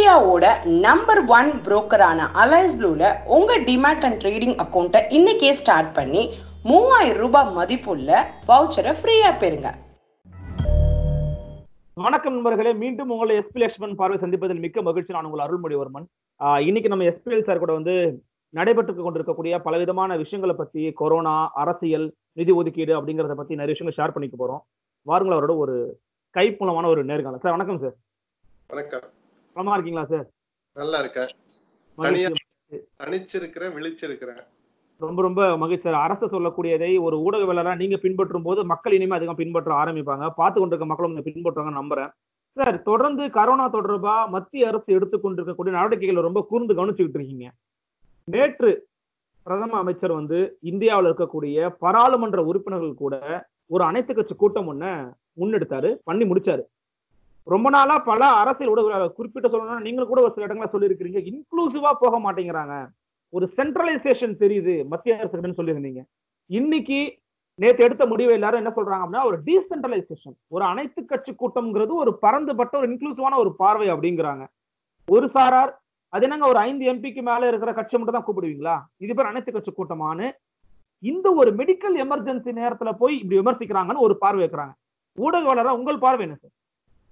இந்தியாவோட number one புரோக்கரான Alice ப்ளூல உங்க டிமேட் அண்ட் ட்ரேடிங் அக்கௌண்ட்டை இன்னைக்கே ஸ்டார்ட் பண்ணி மூவாயிரம் ரூபாய் மதிப்புள்ள வவுச்சரை ஃப்ரீயா பெறுங்க வணக்கம் நண்பர்களே மீண்டும் உங்களை எஸ்பி லட்சுமன் பார்வை சந்திப்பதில் மிக்க மகிழ்ச்சி நான் உங்கள் அருள்மொழிவர்மன் ஆஹ் இன்னைக்கு நம்ம எஸ்பிஎல் சார் கூட வந்து நடைபெற்று கொண்டிருக்கக்கூடிய பலவிதமான விஷயங்களை பத்தி கொரோனா அரசியல் நிதி ஒதுக்கீடு அப்படிங்கறத பத்தி நிறைய விஷயங்கள் ஷேர் பண்ணிக்க போறோம் வாருங்கள் அவரோட ஒரு ஸ்கைப் மூலமான ஒரு நேர்காணல் சார் வணக்கம் சார் வணக்கம் நலமா இருக்கீங்களா சார் நல்லா இருக்கேன் மகிழ்ச்சி. தனியா தனிச்சிருக்கிறேன் விழிச்சிருக்கிறேன் ரொம்ப ரொம்ப மகிழ்ச்சி சார் அரசு சொல்லக்கூடியதை ஒரு ஊடகவியலரா நீங்க பின்பற்றும் போது மக்கள் இனிமே அதிகம் பின்பற்ற ஆரம்பிப்பாங்க பார்த்து கொண்டிருக்க மக்களும் இதை பின்பற்றுவாங்க நம்புறேன் சார் தொடர்ந்து கரோனா தொடர்பா மத்திய அரசு எடுத்துக்கொண்டிருக்கக்கூடிய நடவடிக்கைகளை ரொம்ப கூர்ந்து கவனிச்சுக்கிட்டு இருக்கீங்க நேற்று பிரதம அமைச்சர் வந்து இந்தியாவில் இருக்கக்கூடிய பாராளுமன்ற உறுப்பினர்கள் கூட ஒரு அனைத்து கட்சி கூட்டம் ஒண்ண முன்னெடுத்தாரு பண்ணி முடிச்சாரு ரொம்ப நாளா பல அரசியல் ஊடகங்கள் குறிப்பிட்ட சொல்லணும்னா நீங்களும் கூட ஒரு சில இடங்கள சொல்லியிருக்கிறீங்க இன்க்ளூசிவா போக மாட்டேங்கிறாங்க ஒரு சென்ட்ரலைசேஷன் தெரியுது மத்திய அரசு சொல்லியிருந்தீங்க இன்னைக்கு நேத்து எடுத்த முடிவு எல்லாரும் என்ன சொல்றாங்க அப்படின்னா ஒரு டீசென்ட்ரலைசேஷன் ஒரு அனைத்து கட்சி கூட்டம்ங்கிறது ஒரு பரந்துபட்ட ஒரு இன்க்ளூசிவான ஒரு பார்வை அப்படிங்கிறாங்க ஒரு சாரார் அது என்னங்க ஒரு ஐந்து எம்பிக்கு மேல இருக்கிற கட்சி மட்டும் தான் கூப்பிடுவீங்களா இது பேர் அனைத்து கட்சி கூட்டமானு இந்த ஒரு மெடிக்கல் எமர்ஜென்சி நேரத்துல போய் இப்படி விமர்சிக்கிறாங்கன்னு ஒரு பார்வை வைக்கிறாங்க ஊடகவாளரா உங்கள் பார்வை என்ன சார்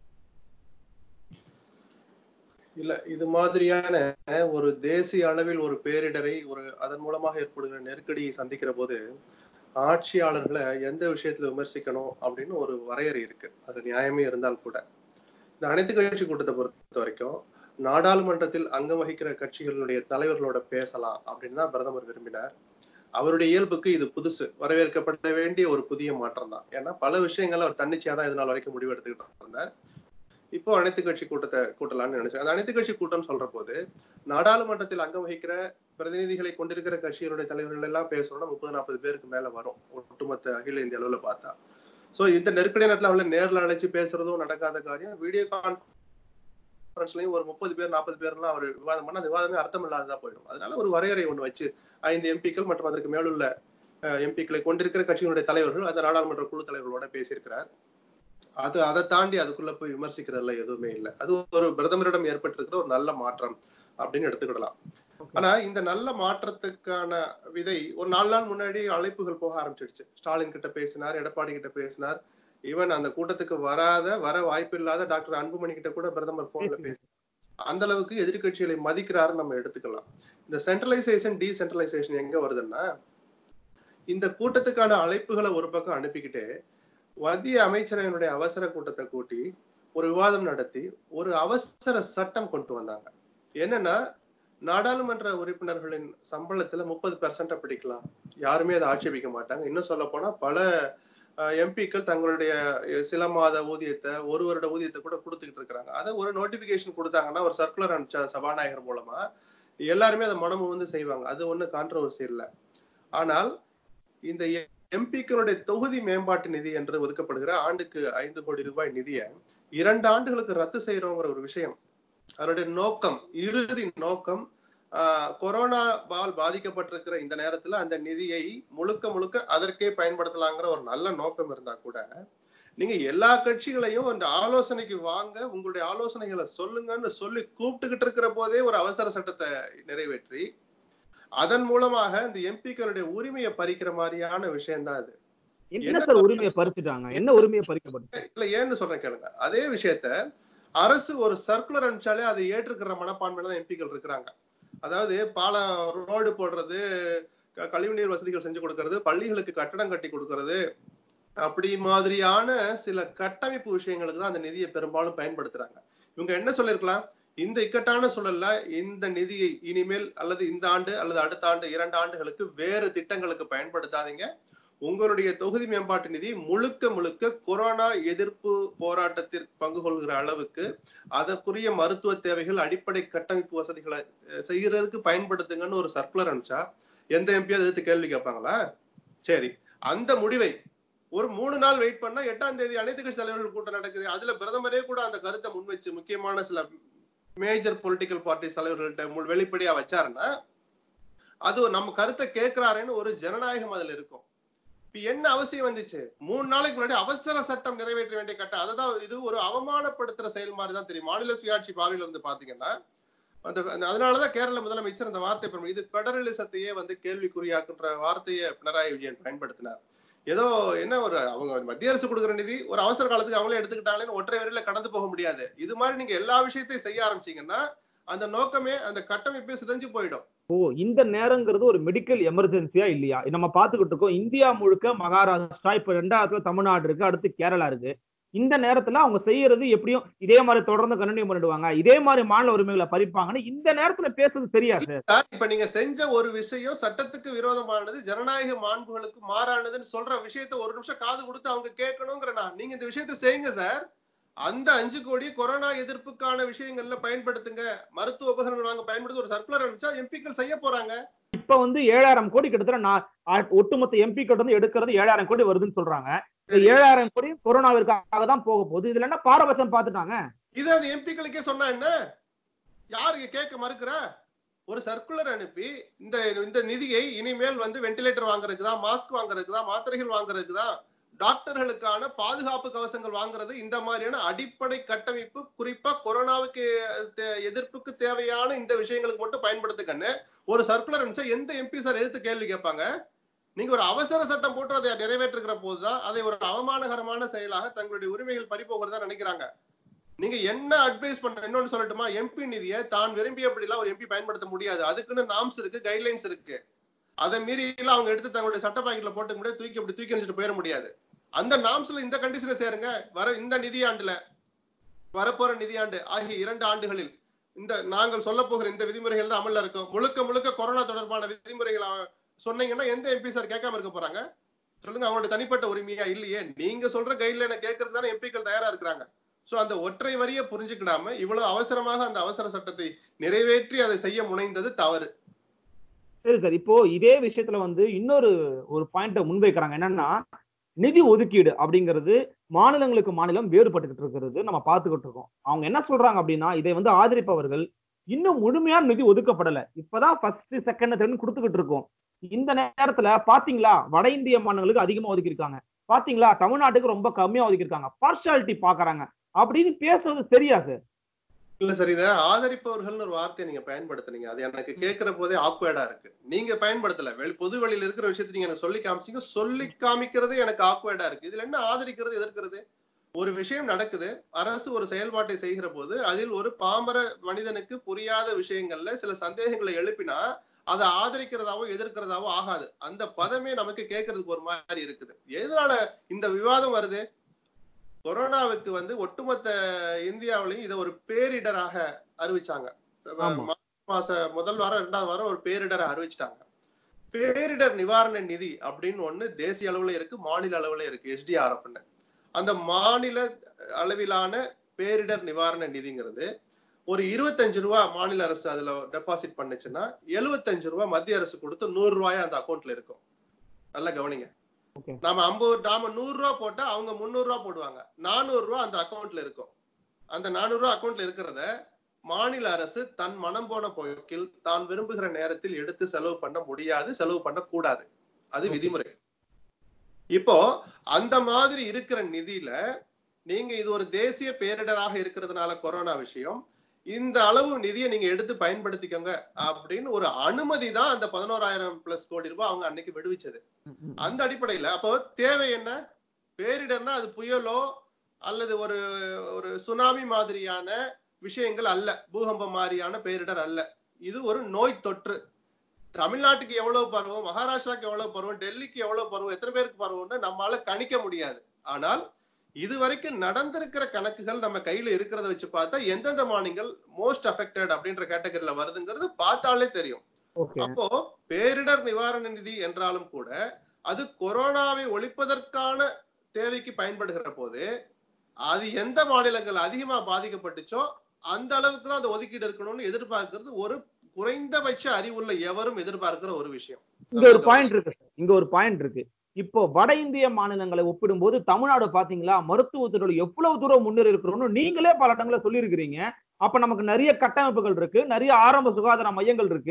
இல்ல இது மாதிரியான ஒரு தேசிய அளவில் ஒரு பேரிடரை ஒரு அதன் மூலமாக ஏற்படுகிற நெருக்கடியை சந்திக்கிற போது ஆட்சியாளர்களை எந்த விஷயத்துல விமர்சிக்கணும் அப்படின்னு ஒரு வரையறை இருக்கு அது நியாயமே இருந்தால் கூட இந்த அனைத்து கட்சி கூட்டத்தை பொறுத்த வரைக்கும் நாடாளுமன்றத்தில் அங்கம் வகிக்கிற கட்சிகளுடைய தலைவர்களோட பேசலாம் அப்படின்னு தான் பிரதமர் விரும்பினார் அவருடைய இயல்புக்கு இது புதுசு வரவேற்கப்பட வேண்டிய ஒரு புதிய மாற்றம் தான் ஏன்னா பல விஷயங்கள் அவர் தன்னிச்சையா தான் இது நாள் வரைக்கும் முடிவு எடுத்துக்கிட்டு இருந்தார் இப்போ அனைத்து கட்சி கூட்டத்தை கூட்டலாம்னு நினைச்சேன் அந்த அனைத்து கட்சி கூட்டம் சொல்ற போது நாடாளுமன்றத்தில் அங்கம் வகிக்கிற பிரதிநிதிகளை கொண்டிருக்கிற கட்சிகளுடைய தலைவர்கள் எல்லாம் பேசணும்னா முப்பது நாற்பது பேருக்கு மேல வரும் ஒட்டுமொத்த அகில இந்திய அளவுல பார்த்தா சோ இந்த நெருக்கடி நேரத்துல அவளை நேர்ல அழைச்சு பேசுறதும் நடக்காத காரியம் வீடியோ கான்பரன்ஸ்லயும் ஒரு முப்பது பேர் நாற்பது பேர்லாம் அவர் விவாதம் பண்ணா அந்த விவாதமே அர்த்தம் இல்லாததா போயிடும் அதனால ஒரு வரையறை ஒண்ணு வச்சு ஐந்து எம்பிக்கள் மற்றும் அதற்கு மேலுள்ள எம்பிக்களை கொண்டிருக்கிற கட்சிகளுடைய தலைவர்கள் அந்த நாடாளுமன்ற குழு தலைவர்களோட பேசியிருக்கிறார் அது அதை தாண்டி அதுக்குள்ள போய் விமர்சிக்கிறதுல எதுவுமே இல்லை அது ஒரு பிரதமரிடம் ஏற்பட்டிருக்கிற ஒரு நல்ல மாற்றம் அப்படின்னு எடுத்துக்கிடலாம் ஆனா இந்த நல்ல மாற்றத்துக்கான விதை ஒரு நாலு நாள் முன்னாடி அழைப்புகள் போக ஆரம்பிச்சிடுச்சு ஸ்டாலின் கிட்ட பேசினார் எடப்பாடி கிட்ட பேசினார் ஈவன் அந்த கூட்டத்துக்கு வராத வர வாய்ப்பு இல்லாத டாக்டர் அன்புமணி கிட்ட கூட பிரதமர் போன்ல பேசி அந்த அளவுக்கு எதிர்கட்சிகளை மதிக்கிறாருன்னு நம்ம எடுத்துக்கலாம் இந்த சென்ட்ரலைசேஷன் டீசென்ட்ரலைசேஷன் எங்க வருதுன்னா இந்த கூட்டத்துக்கான அழைப்புகளை ஒரு பக்கம் அனுப்பிக்கிட்டே மத்திய அமைச்சரவையினுடைய அவசர கூட்டத்தை கூட்டி ஒரு விவாதம் நடத்தி ஒரு அவசர சட்டம் கொண்டு வந்தாங்க என்னன்னா நாடாளுமன்ற உறுப்பினர்களின் சம்பளத்துல முப்பது பெர்சென்ட பிடிக்கலாம் யாருமே அதை ஆட்சேபிக்க மாட்டாங்க இன்னும் சொல்ல போனா பல எம்பிக்கள் தங்களுடைய சில மாத ஊதியத்தை ஒரு வருட ஊதியத்தை கூட கொடுத்துக்கிட்டு இருக்கிறாங்க அதை ஒரு நோட்டிபிகேஷன் கொடுத்தாங்கன்னா ஒரு சர்க்குலர் அனுப்பிச்ச சபாநாயகர் மூலமா எல்லாருமே அதை மனமு வந்து செய்வாங்க அது ஒண்ணு கான்ட்ரவர்சி இல்லை ஆனால் இந்த எம்பிக்களுடைய தொகுதி மேம்பாட்டு நிதி என்று ஒதுக்கப்படுகிற ஆண்டுக்கு ஐந்து கோடி ரூபாய் நிதியை இரண்டு ஆண்டுகளுக்கு ரத்து செய்யறோங்கிற ஒரு விஷயம் அதனுடைய நோக்கம் இறுதி நோக்கம் கொரோனாவால் பாதிக்கப்பட்டிருக்கிற இந்த நேரத்துல அந்த நிதியை முழுக்க முழுக்க அதற்கே பயன்படுத்தலாங்கிற ஒரு நல்ல நோக்கம் இருந்தா கூட நீங்க எல்லா கட்சிகளையும் அந்த ஆலோசனைக்கு வாங்க உங்களுடைய ஆலோசனைகளை சொல்லுங்கன்னு சொல்லி கூப்பிட்டுக்கிட்டு இருக்கிற போதே ஒரு அவசர சட்டத்தை நிறைவேற்றி அதன் மூலமாக இந்த எம்பிக்களுடைய உரிமையை பறிக்கிற மாதிரியான விஷயம் தான் இது என்ன சார் உரிமையை பறிச்சுட்டாங்க என்ன உரிமையை பறிக்கப்பட்டு இல்ல ஏன்னு சொல்றேன் கேளுங்க அதே விஷயத்த அரசு ஒரு சர்க்குலர் அனுப்பிச்சாலே அதை ஏற்றுக்கிற மனப்பான்மையில தான் எம்பிக்கள் இருக்கிறாங்க அதாவது பாலம் ரோடு போடுறது கழிவுநீர் வசதிகள் செஞ்சு கொடுக்கறது பள்ளிகளுக்கு கட்டடம் கட்டி கொடுக்கறது அப்படி மாதிரியான சில கட்டமைப்பு விஷயங்களுக்கு தான் அந்த நிதியை பெரும்பாலும் பயன்படுத்துறாங்க இவங்க என்ன சொல்லிருக்கலாம் இந்த இக்கட்டான சூழல்ல இந்த நிதியை இனிமேல் அல்லது இந்த ஆண்டு அல்லது அடுத்த ஆண்டு இரண்டு ஆண்டுகளுக்கு வேறு திட்டங்களுக்கு பயன்படுத்தாதீங்க உங்களுடைய தொகுதி மேம்பாட்டு நிதி முழுக்க முழுக்க கொரோனா எதிர்ப்பு போராட்டத்தில் பங்கு கொள்கிற அளவுக்கு அதற்குரிய மருத்துவ தேவைகள் அடிப்படை கட்டமைப்பு வசதிகளை செய்யறதுக்கு பயன்படுத்துங்கன்னு ஒரு சர்க்குலர் அனுப்பிச்சா எந்த எம்பியும் எதிர்த்து கேள்வி கேட்பாங்களா சரி அந்த முடிவை ஒரு மூணு நாள் வெயிட் பண்ணா எட்டாம் தேதி அனைத்து கட்சி தலைவர்கள் கூட்டம் நடக்குது அதுல பிரதமரே கூட அந்த கருத்தை முன்வச்சு முக்கியமான சில மேஜர் பொலிட்டிக்கல் பார்ட்டிஸ் தலைவர்கள்ட்ட வெளிப்படையா வச்சாருன்னா அது நம்ம கருத்தை கேட்கிறாருன்னு ஒரு ஜனநாயகம் அதுல இருக்கும் இப்ப என்ன அவசியம் வந்துச்சு மூணு நாளைக்கு முன்னாடி அவசர சட்டம் நிறைவேற்ற வேண்டிய கட்டம் அதுதான் இது ஒரு அவமானப்படுத்துற செயல் மாதிரி தான் தெரியும் மாநில சுயாட்சி பார்வையில வந்து பாத்தீங்கன்னா அந்த அந்த- அதனாலதான் கேரள முதலமைச்சர் அந்த வார்த்தை பயன்படுத்தி- இது பெடரலிசத்தையே வந்து கேள்விக்குறியாக்குன்ற வார்த்தையை பினராயி விஜயன் பயன்படுத்தினார் ஏதோ என்ன ஒரு அவங்க மத்திய அரசு கொடுக்குற நிதி ஒரு அவசர காலத்துக்கு அவங்களே எடுத்துக்கிட்டாங்களேன்னு ஒற்றை வரையில கடந்து போக முடியாது இது மாதிரி நீங்க எல்லா விஷயத்தையும் செய்ய ஆரம்பிச்சீங்கன்னா அந்த நோக்கமே அந்த கட்டமைப்பே சிதைஞ்சு போயிடும் ஓ இந்த நேரங்கிறது ஒரு மெடிக்கல் எமர்ஜென்சியா இல்லையா நம்ம பாத்துக்கிட்டு இருக்கோம் இந்தியா முழுக்க மகாராஷ்டிரா இப்ப ரெண்டாவதுல தமிழ்நாடு இருக்கு அடுத்து கேரளா இருக்கு இந்த நேரத்துல அவங்க செய்யறது எப்படியும் இதே மாதிரி தொடர்ந்து கண்டினியூ பண்ணிடுவாங்க இதே மாதிரி மாநில உரிமைகளை பறிப்பாங்கன்னு இந்த நேரத்துல பேசுறது சரியா சார் சார், இப்ப நீங்க செஞ்ச ஒரு விஷயம் சட்டத்துக்கு விரோதமானது ஜனநாயக மாண்புகளுக்கு மாறானதுன்னு சொல்ற விஷயத்த ஒரு நிமிஷம் காது கொடுத்து அவங்க கேட்கணுங்கிற நான் நீங்க இந்த விஷயத்த செய்யுங்க சார் அந்த அஞ்சு கோடி கொரோனா எதிர்ப்புக்கான விஷயங்கள்ல பயன்படுத்துங்க மருத்துவ உபகரணங்கள் வாங்க பயன்படுத்தி ஒரு சர்க்குலர் அனுப்பிச்சா எம்பிக்கள் செய்ய போறாங்க இப்ப வந்து ஏழாயிரம் கோடி கிட்டத்தட்ட நான் ஆ- ஒட்டுமொத்த எம்பி கிட்ட இருந்து எடுக்கிறது ஏழாயிரம் கோடி வருதுன்னு சொல்றாங்க இந்த ஏழாயிரம் கோடி கொரோனாவிற்காக தான் போக போகுது இதுல என்ன பாரபட்சம் பார்த்துட்டாங்க இது அந்த எம்பிக்களுக்கே சொன்னா என்ன யாருக்கு கேட்க மறுக்கிறா ஒரு சர்க்குலர் அனுப்பி இந்த இந்த நிதியை இனிமேல் வந்து வென்டிலேட்டர் வாங்குறதுக்கு தான் மாஸ்க் வாங்குறதுக்கு தான் மாத்திரைகள் வாங்குறதுக்கு தான் டாக்டர்களுக்கான பாதுகாப்பு கவசங்கள் வாங்குறது இந்த மாதிரியான அடிப்படை கட்டமைப்பு குறிப்பா கொரோனாவுக்கு தே- எதிர்ப்புக்கு தேவையான இந்த விஷயங்களுக்கு மட்டும் பயன்படுத்துக்கன்னு ஒரு சர்க்குலர் அனுப்பிச்சா எந்த எம்பி சார் எதிர்த்து கேள்வி கேட்பாங்க நீங்க ஒரு அவசர சட்டம் போட்டு அதை நிறைவேற்றுகிற போதுதான் அதை ஒரு அவமானகரமான செயலாக தங்களுடைய உரிமைகள் பறிபோகிறதா நினைக்கிறாங்க நீங்க என்ன அட்வைஸ் பண்ற இன்னொன்னு சொல்லட்டுமா எம்பி நிதியை தான் விரும்பியபடிலாம் ஒரு எம்பி பயன்படுத்த முடியாது அதுக்குன்னு நாம்ஸ் இருக்கு கைட்லைன்ஸ் இருக்கு அதை மீறி எல்லாம் அவங்க எடுத்து தங்களுடைய சட்ட பாக்கெட்ல போட்டு முடியாது தூக்கி அப்படி தூக்கி வச்சுட்டு போயிட முடியாது அந்த நாம்ஸ்ல இந்த கண்டிஷனை சேருங்க வர இந்த நிதியாண்டுல வரப்போற நிதியாண்டு ஆகிய இரண்டு ஆண்டுகளில் இந்த நாங்கள் சொல்ல போகிற இந்த விதிமுறைகள் தான் அமல்ல இருக்கும் முழுக்க முழுக்க கொரோனா தொடர்பான விதிமுறைகள் அஹ், சொன்னீங்கன்னா எந்த எம்பி சார் கேட்காம இருக்க போறாங்க சொல்லுங்க அவங்களோட தனிப்பட்ட உரிமையா இல்லையே நீங்க சொல்ற கைட்லைனை கேட்கறதுக்கு தானே எம்பிக்கள் தயாரா இருக்கிறாங்க சோ அந்த ஒற்றை வரியை புரிஞ்சுக்கிடாம இவ்வளவு அவசரமாக அந்த அவசர சட்டத்தை நிறைவேற்றி அதை செய்ய முனைந்தது தவறு சரி சார் இப்போ இதே விஷயத்துல வந்து இன்னொரு ஒரு பாயிண்ட முன்வைக்கிறாங்க என்னன்னா நிதி ஒதுக்கீடு அப்படிங்கிறது மாநிலங்களுக்கு மாநிலம் வேறுபட்டுக்கிட்டு இருக்கிறது நம்ம பார்த்துக்கிட்டு இருக்கோம் அவங்க என்ன சொல்றாங்க அப்படின்னா இதை வந்து ஆதரிப்பவர்கள் இன்னும் முழுமையான நிதி ஒதுக்கப்படல இப்பதான் ஃபர்ஸ்ட் செகண்ட் தேர்ட் கொடுத்துக்கிட்டு இருக்கோம் இந்த நேரத்துல பாத்தீங்களா வட இந்திய மாநிலங்களுக்கு அதிகமா ஒதுக்கியிருக்காங்க பாத்தீங்களா தமிழ்நாட்டுக்கு ரொம்ப கம்மியா ஒதுக்கியிருக்காங்க பார்ஷாலிட்டி பாக்குறாங்க அப்படின்னு பேசுறது சரியா சார் இல்ல சார் இத ஆதரிப்பவர்கள்னு ஒரு வார்த்தையை நீங்க பயன்படுத்துனீங்க அது எனக்கு கேட்கிற போதே ஆக்வேர்டா இருக்கு நீங்க பயன்படுத்தல வெளி பொது வெளியில இருக்கிற விஷயத்தை நீங்க எனக்கு சொல்லி காமிச்சீங்க சொல்லி காமிக்கிறது எனக்கு ஆக்வேர்டா இருக்கு இதுல என்ன ஆதரிக்கிறது எதிர்க்கிறது ஒரு விஷயம் நடக்குது அரசு ஒரு செயல்பாட்டை செய்கிற போது அதில் ஒரு பாமர மனிதனுக்கு புரியாத விஷயங்கள்ல சில சந்தேகங்களை எழுப்பினா அதை ஆதரிக்கிறதாவோ எதிர்க்கிறதாவோ ஆகாது அந்த பதமே நமக்கு கேட்கறதுக்கு ஒரு மாதிரி இருக்குது எதனால இந்த விவாதம் வருது கொரோனாவுக்கு வந்து ஒட்டுமொத்த இந்தியாவிலையும் இதை ஒரு பேரிடராக அறிவிச்சாங்க ஆமா. மார்ச் மாச முதல் வாரம் இரண்டாவது வாரம் ஒரு பேரிடரை அறிவிச்சிட்டாங்க பேரிடர் நிவாரண நிதி அப்படின்னு ஒண்ணு தேசிய அளவுல இருக்கு மாநில அளவுல இருக்கு எஸ்டிஆர்எஃப்னு அந்த மாநில அளவிலான பேரிடர் நிவாரண நிதிங்கிறது ஒரு இருபத்தஞ்சு ரூபா மாநில அரசு அதுல டெபாசிட் பண்ணுச்சுன்னா எழுபத்தஞ்சு ரூபா மத்திய அரசு கொடுத்து நூறு ரூபாய் அந்த அக்கௌண்ட்ல இருக்கும் நல்லா கவனிங்க Okay. நாம ஐம்பது நாம நூறு ரூபா போட்டா அவங்க முந்நூறு ரூபா போடுவாங்க நானூறு ரூபா அந்த அக்கௌண்ட்ல இருக்கும் அந்த நானூறு ரூபா அக்கௌண்ட்ல இருக்கிறத மாநில அரசு தன் மனம் போன போக்கில் தான் விரும்புகிற நேரத்தில் எடுத்து செலவு பண்ண முடியாது செலவு பண்ண கூடாது அது Okay. விதிமுறை இப்போ அந்த மாதிரி இருக்கிற நிதியில நீங்க இது ஒரு தேசிய பேரிடராக இருக்கிறதுனால கொரோனா விஷயம் இந்த அளவு நிதியை நீங்க எடுத்து பயன்படுத்திக்கோங்க அப்படின்னு ஒரு அனுமதி தான் அந்த பதினோராயிரம் பிளஸ் கோடி ரூபாய் அவங்க அன்னைக்கு விடுவிச்சது அந்த அடிப்படையில அப்போ தேவை என்ன பேரிடர்னா அது புயலோ அல்லது ஒரு ஒரு சுனாமி மாதிரியான விஷயங்கள் அல்ல பூகம்பம் மாதிரியான பேரிடர் அல்ல இது ஒரு நோய் தொற்று தமிழ்நாட்டுக்கு எவ்வளவு பருவம் மகாராஷ்டிராக்கு எவ்வளவு பருவம் டெல்லிக்கு எவ்வளவு பருவம் எத்தனை பேருக்கு பருவம்னு நம்மளால கணிக்க முடியாது ஆனால் இது வரைக்கும் நடந்திருக்கிற கணக்குகள் நம்ம கையில இருக்கிறத வச்சு பார்த்தா எந்தெந்த மாநிலங்கள் மோஸ்ட் அஃபெக்டட் அப்படின்ற கேட்டகரியில வருதுங்கிறது பார்த்தாலே தெரியும் ஓகே அப்போ பேரிடர் நிவாரண நிதி என்றாலும் கூட அது கொரோனாவை ஒழிப்பதற்கான தேவைக்கு பயன்படுகிற போது அது எந்த மாநிலங்கள் அதிகமா பாதிக்கப்பட்டுச்சோ அந்த அளவுக்கு தான் அந்த ஒதுக்கீடு இருக்கணும்னு எதிர்பார்க்கிறது ஒரு குறைந்தபட்ச அறிவுள்ள எவரும் எதிர்பார்க்கிற ஒரு விஷயம் இங்க ஒரு பாயிண்ட் இருக்கு sir. இங்க ஒரு பாயிண்ட் இருக்கு இப்போ வட இந்திய மாநிலங்களை ஒப்பிடும்போது தமிழ்நாடு பாத்தீங்களா மருத்துவத்துறையில எவ்வளவு தூரம் முன்னேறி இருக்கிறோம்னு நீங்களே பல இடங்களை சொல்லியிருக்கிறீங்க அப்ப நமக்கு நிறைய கட்டமைப்புகள் இருக்கு நிறைய ஆரம்ப சுகாதார மையங்கள் இருக்கு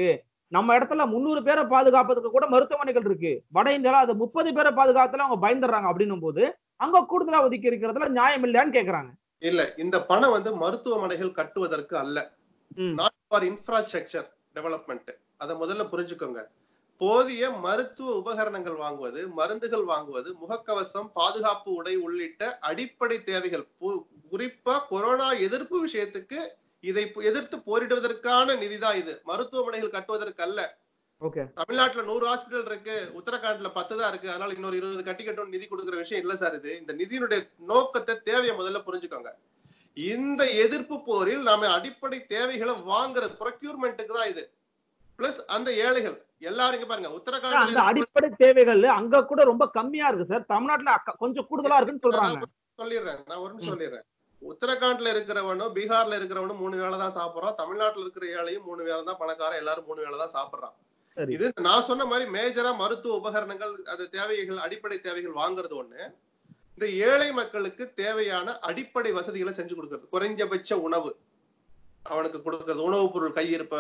நம்ம இடத்துல முந்நூறு பேரை பாதுகாப்பதுக்கு கூட மருத்துவமனைகள் இருக்கு வட இந்தியால அது முப்பது பேரை பாதுகாத்துல அவங்க பயந்துடுறாங்க அப்படின்னும் போது அங்க கூடுதலா ஒதுக்கி இருக்கிறதுல நியாயம் இல்லையான்னு கேக்குறாங்க இல்ல இந்த பணம் வந்து மருத்துவமனைகள் கட்டுவதற்கு அல்ல ம். நாட் ஃபார் இன்ஃப்ராஸ்ட்ரக்சர் டெவலப்மெண்ட் அதை முதல்ல புரிஞ்சுக்கோங்க போதிய மருத்துவ உபகரணங்கள் வாங்குவது மருந்துகள் வாங்குவது முகக்கவசம் பாதுகாப்பு உடை உள்ளிட்ட அடிப்படை தேவைகள் பு- குறிப்பா கொரோனா எதிர்ப்பு விஷயத்துக்கு இதை பு- எதிர்த்து போரிடுவதற்கான நிதிதான் இது மருத்துவமனைகள் கட்டுவதற்கு அல்ல ஓகே தமிழ்நாட்டுல நூறு ஹாஸ்பிட்டல் இருக்கு உத்தரகாண்ட்ல பத்து தான் இருக்கு அதனால இன்னொரு இருபது கட்டி கட்டணும் நிதி கொடுக்குற விஷயம் இல்ல சார் இது இந்த நிதியினுடைய நோக்கத்தை தேவையை முதல்ல புரிஞ்சுக்கோங்க இந்த எதிர்ப்பு போரில் நாம அடிப்படை தேவைகளை வாங்குற ப்ரொக்யூர்மெண்ட்டுக்கு தான் இது பிளஸ் அந்த ஏழைகள் எல்லாரும் இங்க பாருங்க அந்த உத்தரகாண்ட்ல அடிப்படை தேவைகள் அங்க கூட ரொம்ப கம்மியா இருக்கு சார் தமிழ்நாட்டுல அக்க- கொஞ்சம் கூடுதலா இருக்குன்னு சொல்றாங்க நான் சொல்லிடுறேன் நான் ஒரு நிமிஷம் சொல்லிடுறேன் உத்தரகாண்ட்ல இருக்கிறவனும் பீகார்ல இருக்கிறவனும் மூணு வேளை தான் சாப்பிடுறான் தமிழ்நாட்டுல இருக்கிற ஏழையும் மூணு வேளை தான் பணக்காரன் எல்லாரும் மூணு வேளை தான் சாப்பிடுறான் சரி. இது நான் சொன்ன மாதிரி மேஜரா மருத்துவ உபகரணங்கள் அது தேவைகள் அடிப்படை தேவைகள் வாங்குறது ஒண்ணு இந்த ஏழை மக்களுக்கு தேவையான அடிப்படை வசதிகளை செஞ்சு கொடுக்கறது குறைஞ்சபட்ச உணவு அவனுக்கு கொடுக்கறது உணவுப் பொருள் கையிருப்ப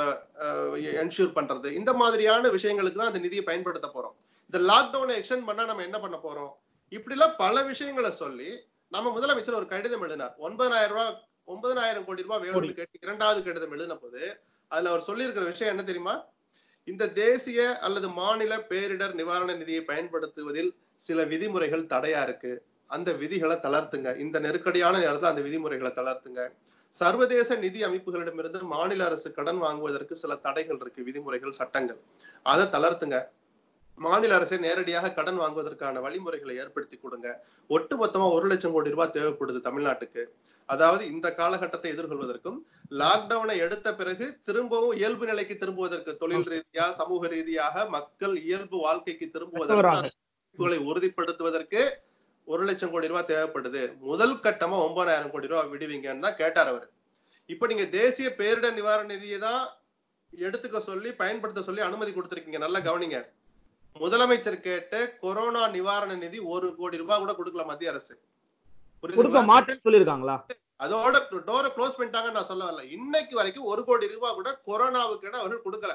என்ஷூர் பண்றது இந்த மாதிரியான விஷயங்களுக்கு தான் அந்த நிதியை பயன்படுத்த போறோம் இந்த லாக்டவுனை எக்ஸ்டெண்ட் பண்ணா நம்ம என்ன பண்ண போறோம் இப்படி எல்லாம் பல விஷயங்களை சொல்லி நம்ம முதலமைச்சர் ஒரு கடிதம் எழுதினார் ஒன்பதாயிரம் ரூபாய் ஒன்பதாயிரம் கோடி ரூபாய் வேணும்னு கேட்டு இரண்டாவது கடிதம் எழுதின போது அதுல அவர் சொல்லியிருக்கிற விஷயம் என்ன தெரியுமா இந்த தேசிய அல்லது மாநில பேரிடர் நிவாரண நிதியை பயன்படுத்துவதில் சில விதிமுறைகள் தடையா இருக்கு அந்த விதிகளை தளர்த்துங்க இந்த நெருக்கடியான நேரத்துல அந்த விதிமுறைகளை தளர்த்துங்க சர்வதேச நிதி அமைப்புகளிடமிருந்து மாநில அரசு கடன் வாங்குவதற்கு சில தடைகள் இருக்கு விதிமுறைகள் சட்டங்கள் அதை தளர்த்துங்க மாநில அரசே நேரடியாக கடன் வாங்குவதற்கான வழிமுறைகளை ஏற்படுத்தி கொடுங்க ஒட்டுமொத்தமா ஒரு லட்சம் கோடி ரூபாய் தேவைப்படுது தமிழ்நாட்டுக்கு அதாவது இந்த காலகட்டத்தை எதிர்கொள்வதற்கும் லாக்டவுனை எடுத்த பிறகு திரும்பவும் இயல்பு நிலைக்கு திரும்புவதற்கு தொழில் ரீதியா சமூக ரீதியாக மக்கள் இயல்பு வாழ்க்கைக்கு திரும்புவதற்கு மற்றவராக. அந்த வாய்ப்புகளை உறுதிப்படுத்துவதற்கு ஒரு லட்சம் கோடி ரூபாய் தேவைப்படுது முதல் கட்டமா ஒன்பதாயிரம் கோடி ரூபாய் விடுவீங்கன்னு தான் கேட்டார் அவர் இப்ப நீங்க தேசிய பேரிடர் நிவாரண நிதியை தான் எடுத்துக்க சொல்லி பயன்படுத்த சொல்லி அனுமதி கொடுத்திருக்கீங்க நல்லா கவனிங்க முதலமைச்சர் கேட்ட கொரோனா நிவாரண நிதி ஒரு கோடி ரூபாய் கூட கொடுக்கல மத்திய அரசு கொடுக்க புரியுதுங்களா மாட்டேன்னு சொல்லியிருக்காங்களா அதோட டோரை க்ளோஸ் பண்ணிட்டாங்கன்னு நான் சொல்ல வரல இன்னைக்கு வரைக்கும் ஒரு கோடி ரூபாய் கூட கொரோனாவுக்கு அவர்கள் கொடுக்கல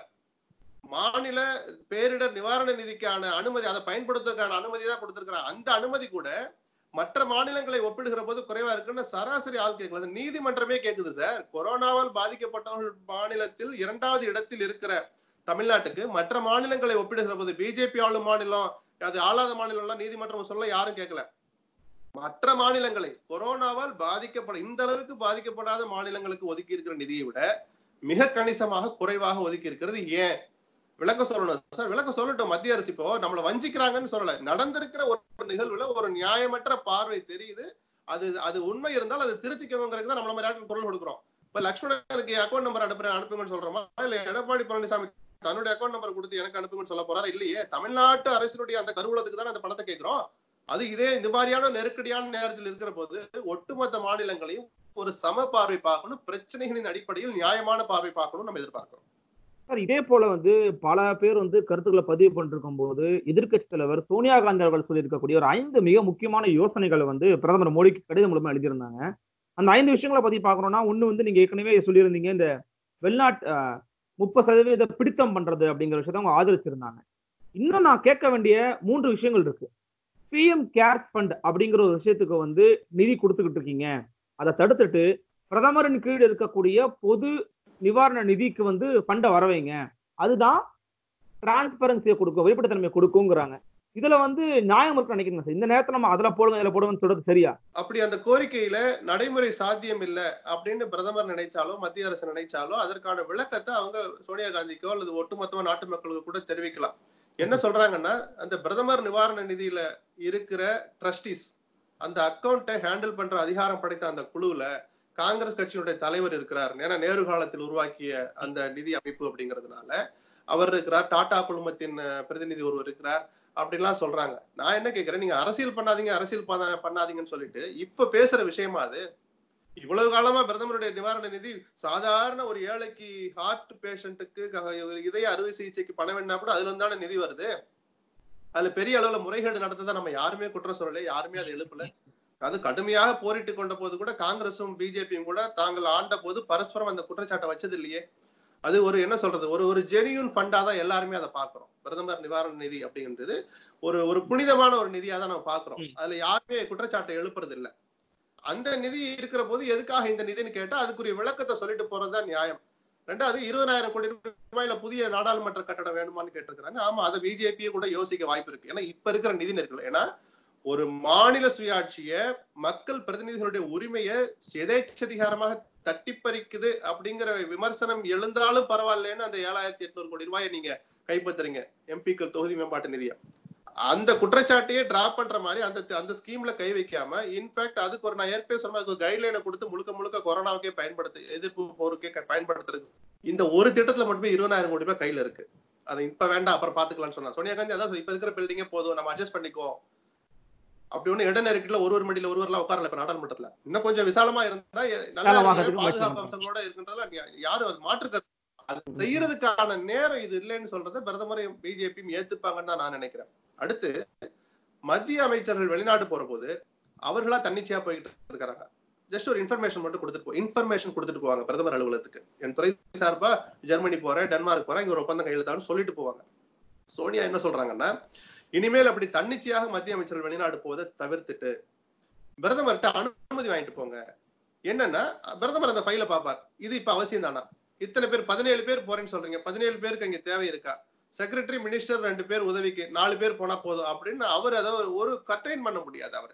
மாநில பேரிடர் நிவாரண நிதிக்கான அனுமதி அதை பயன்படுத்துவதற்கான அனுமதி தான் கொடுத்திருக்கிறாங்க அந்த அனுமதி கூட மற்ற மாநிலங்களை ஒப்பிடுகிற போது குறைவா இருக்குன்னு சராசரி ஆள் கேட்கல நீதிமன்றமே கேக்குது சார் கொரோனாவால் பாதிக்கப்பட்டவர்கள் மாநிலத்தில் இரண்டாவது இடத்தில் இருக்கிற தமிழ்நாட்டுக்கு மற்ற மாநிலங்களை ஒப்பிடுகிற போது பிஜேபி ஆளும் மாநிலம் அது ஆளாத மாநிலம் எல்லாம் நீதிமன்றம் சொல்ல யாரும் கேட்கல மற்ற மாநிலங்களை கொரோனாவால் பாதிக்கப்பட இந்த அளவுக்கு பாதிக்கப்படாத மாநிலங்களுக்கு ஒதுக்கி இருக்கிற நிதியை விட மிக கணிசமாக குறைவாக ஒதுக்கி இருக்கிறது ஏன் விளக்கம் சொல்லணும் சார் விளக்கம் சொல்லட்டும் மத்திய அரசு இப்போ நம்மளை வஞ்சிக்கிறாங்கன்னு சொல்லல நடந்திருக்கிற ஒரு நிகழ்வுல ஒரு நியாயமற்ற பார்வை தெரியுது அது அது உண்மை இருந்தால் அது திருத்திக்கோங்கிறது தான் நம்மள மாதிரி ஆட்கள் குரல் கொடுக்குறோம் இப்ப லட்சுமணனுக்கு அக்கௌண்ட் நம்பர் அனுப்புறேன் அனுப்புங்கன்னு சொல்றோமா இல்ல எடப்பாடி பழனிசாமி தன்னுடைய அக்கௌண்ட் நம்பர் கொடுத்து எனக்கு அனுப்புங்கன்னு சொல்ல போறாரு இல்லையே தமிழ்நாட்டு அரசினுடைய அந்த கருவூலத்துக்கு தானே அந்த பணத்தை கேட்கிறோம் அது இதே இந்த மாதிரியான நெருக்கடியான நேரத்தில் இருக்கிற போது ஒட்டுமொத்த மாநிலங்களையும் ஒரு சம பார்வை பார்க்கணும் பிரச்சனைகளின் அடிப்படையில் நியாயமான பார்வை பார்க்கணும் நம்ம எதிர்பார்க்கிறோம் சார் இதே போல வந்து பல பேர் வந்து கருத்துக்களை பதிவு பண்ணிருக்கும் போது எதிர்க்கட்சி தலைவர் சோனியா காந்தி அவர்கள் சொல்லியிருக்கக்கூடிய ஒரு ஐந்து மிக முக்கியமான யோசனைகளை வந்து பிரதமர் மோடிக்கு கடிதம் மூலமா எழுதியிருந்தாங்க அந்த ஐந்து விஷயங்களை பத்தி பார்க்கணும்னா ஒண்ணு வந்து நீங்க ஏற்கனவே சொல்லியிருந்தீங்க இந்த வெளிநாட்டு முப்பது சதவீத பிடித்தம் பண்றது அப்படிங்கிற விஷயத்த அவங்க ஆதரிச்சிருந்தாங்க இன்னும் நான் கேட்க வேண்டிய மூன்று விஷயங்கள் இருக்கு பிஎம் கேர் ஃபண்ட் அப்படிங்கிற ஒரு விஷயத்துக்கு வந்து நிதி கொடுத்துக்கிட்டு இருக்கீங்க அதை தடுத்துட்டு பிரதமரின் கீழ் இருக்கக்கூடிய பொது நிவாரண நிதிக்கு வந்து ஃபண்டை வர வைங்க அதுதான் டிரான்ஸ்பரன்சியை கொடுக்கும் வெளிப்படைத்தன்மையை கொடுக்குங்கிறாங்க இதுல வந்து நியாயம் இருக்கு நினைக்கிறீங்க சார் இந்த நேரத்துல நம்ம அதுல போடுங்க இதுல போடுங்கன்னு சொல்றது சரியா அப்படி அந்த கோரிக்கையில நடைமுறை சாத்தியம் இல்ல அப்படின்னு பிரதமர் நினைச்சாலோ மத்திய அரசு நினைச்சாலோ அதற்கான விளக்கத்தை அவங்க சோனியா காந்திக்கோ அல்லது ஒட்டுமொத்தமா நாட்டு மக்களுக்கு கூட தெரிவிக்கலாம் என்ன சொல்றாங்கன்னா அந்த பிரதமர் நிவாரண நிதியில இருக்கிற ட்ரஸ்டிஸ் அந்த அக்கௌண்ட்டை ஹேண்டில் பண்ற அதிகாரம் படைத்த அந்த குழுவுல காங்கிரஸ் கட்சியினுடைய தலைவர் இருக்கிறார் ஏன்னா நேரு காலத்தில் உருவாக்கிய அந்த நிதி அமைப்பு அப்படிங்கிறதுனால அவர் இருக்கிறார் டாடா குழுமத்தின் பிரதிநிதி ஒருவர் இருக்கிறார் அப்படிலாம் சொல்றாங்க நான் என்ன கேக்குறேன் நீங்க அரசியல் பண்ணாதீங்க அரசியல் பண்ணாதீங்கன்னு சொல்லிட்டு இப்ப பேசுற விஷயமா அது இவ்வளவு காலமா பிரதமருடைய நிவாரண நிதி சாதாரண ஒரு ஏழைக்கு ஹார்ட் பேஷண்ட்டுக்கு இதய அறுவை சிகிச்சைக்கு பணம் வேணா கூட அதுல இருந்தான நிதி வருது அதுல பெரிய அளவுல முறைகேடு நடந்ததா நம்ம யாருமே குற்றம் சொல்லல யாருமே அதை எழுப்பல அது கடுமையாக போரிட்டு கொண்ட போது கூட காங்கிரசும் பிஜேபியும் கூட தாங்கள் ஆண்ட போது பரஸ்பரம் அந்த குற்றச்சாட்டை வச்சது இல்லையே அது ஒரு என்ன சொல்றது ஒரு ஒரு ஜெனியூன் ஃபண்டா தான் எல்லாருமே அதை பாக்குறோம் பிரதமர் நிவாரண நிதி அப்படின்றது ஒரு ஒரு புனிதமான ஒரு நிதியா தான் நம்ம பாக்குறோம் ம். அதுல யாருமே குற்றச்சாட்டை எழுப்புறது இல்ல அந்த நிதி இருக்கிற போது எதுக்காக இந்த நிதின்னு கேட்டா அதுக்குரிய விளக்கத்தை சொல்லிட்டு போறதுதான் நியாயம் ரெண்டாவது இருபதாயிரம் கோடி ரூபாயில புதிய நாடாளுமன்ற கட்டடம் வேணுமான்னு கேட்டிருக்காங்க ஆமா அதை பிஜேபியே கூட யோசிக்க வாய்ப்பு இருக்கு ஏன்னா இப்ப இருக்கிற நிதி நெருக்கடி ஏன்னா ஒரு மாநில சுயாட்சிய மக்கள் பிரதிநிதிகளுடைய உரிமையை எதேச்சதிகாரமாக தட்டி பறிக்குது அப்படிங்கிற விமர்சனம் எழுந்தாலும் பரவாயில்லைன்னு அந்த ஏழாயிரத்தி எட்நூறு கோடி ரூபாயை நீங்க கைப்பற்றுறீங்க எம்பிக்கள் தொகுதி மேம்பாட்டு நிதியம் அந்த குற்றச்சாட்டையே டிராப் பண்ற மாதிரி அந்த அந்த ஸ்கீம்ல கை வைக்காம இன்ஃபேக்ட் அதுக்கு ஒரு நான் ஏற்கனவே சொன்ன அதுக்கு கைட்லைனை கொடுத்து முழுக்க முழுக்க கொரோனாவுக்கே பயன்படுத்து எதிர்ப்பு போருக்கே க- பயன்படுத்துறது இந்த ஒரு திட்டத்துல மட்டுமே இருபதாயிரம் கோடி ரூபாய் கையில இருக்கு அது இப்ப வேண்டாம் அப்புறம் பாத்துக்கலாம்னு சொன்னா சோனியா காந்தி அதான் சொ- இப்ப இருக்கிற பில்டிங்கே போதும் நம்ம அட்ஜஸ்ட் பண்ணிக்கோ அப்படி ஒண்ணு இட நெருக்கடியில ஒரு ஒரு மடியில ஒருவர்லாம் உட்காரல இப்ப நாடாளுமன்றத்துல இன்னும் கொஞ்சம் விசாலமா இருந்தா எ- நல்லா விசாலமாக இருக்குமே, இருக்கு, பாதுகாப்பு முயற்சி அம்சங்களோட இருக்கின்றதுல யா- யாரும் அது மாற்றுக்க அது செய்யறதுக்கான நேரம் இது இல்லைன்னு சொல்றதை பிரதமரையும் பிஜேபியும் ஏத்துப்பாங்கன்னு தான் நான் நினைக்கிறேன் அடுத்து மத்திய அமைச்சர்கள் வெளிநாடு போற போது அவர்களா தன்னிச்சையா போயிட்டு இருக்கிறாங்க ஜஸ்ட் ஒரு இன்ஃபர்மேஷன் மட்டும் கொடுத்துட்டு போ இன்ஃபர்மேஷன் கொடுத்துட்டு போவாங்க பிரதமர் அலுவலகத்துக்கு என் துறை சார்பா ஜெர்மனி போறேன் டென்மார்க் போறேன் இங்க ஒரு ஒப்பந்தம் கையெழுத்தான்னு சொல்லிட்டு போவாங்க சோனியா என்ன சொல்றாங்கன்னா இனிமேல் அப்படி தன்னிச்சையாக மத்திய அமைச்சர்கள் வெளிநாடு போவதை தவிர்த்துட்டு பிரதமர்கிட்ட அனுமதி வாங்கிட்டு போங்க என்னன்னா பிரதமர் அந்த ஃபைல பாப்பார் இது இப்ப அவசியம் தானா இத்தனை பேர் பதினேழு பேர் போறேன்னு சொல்றீங்க பதினேழு பேருக்கு அங்க தேவை இருக்கா செக்ரட்டரி மினிஸ்டர் ரெண்டு பேர் உதவிக்கு நாலு பேர் போனா போதும் அப்படின்னு அவர் அதை ஒரு- ஒரு கட்டைன் பண்ண முடியாது அவர்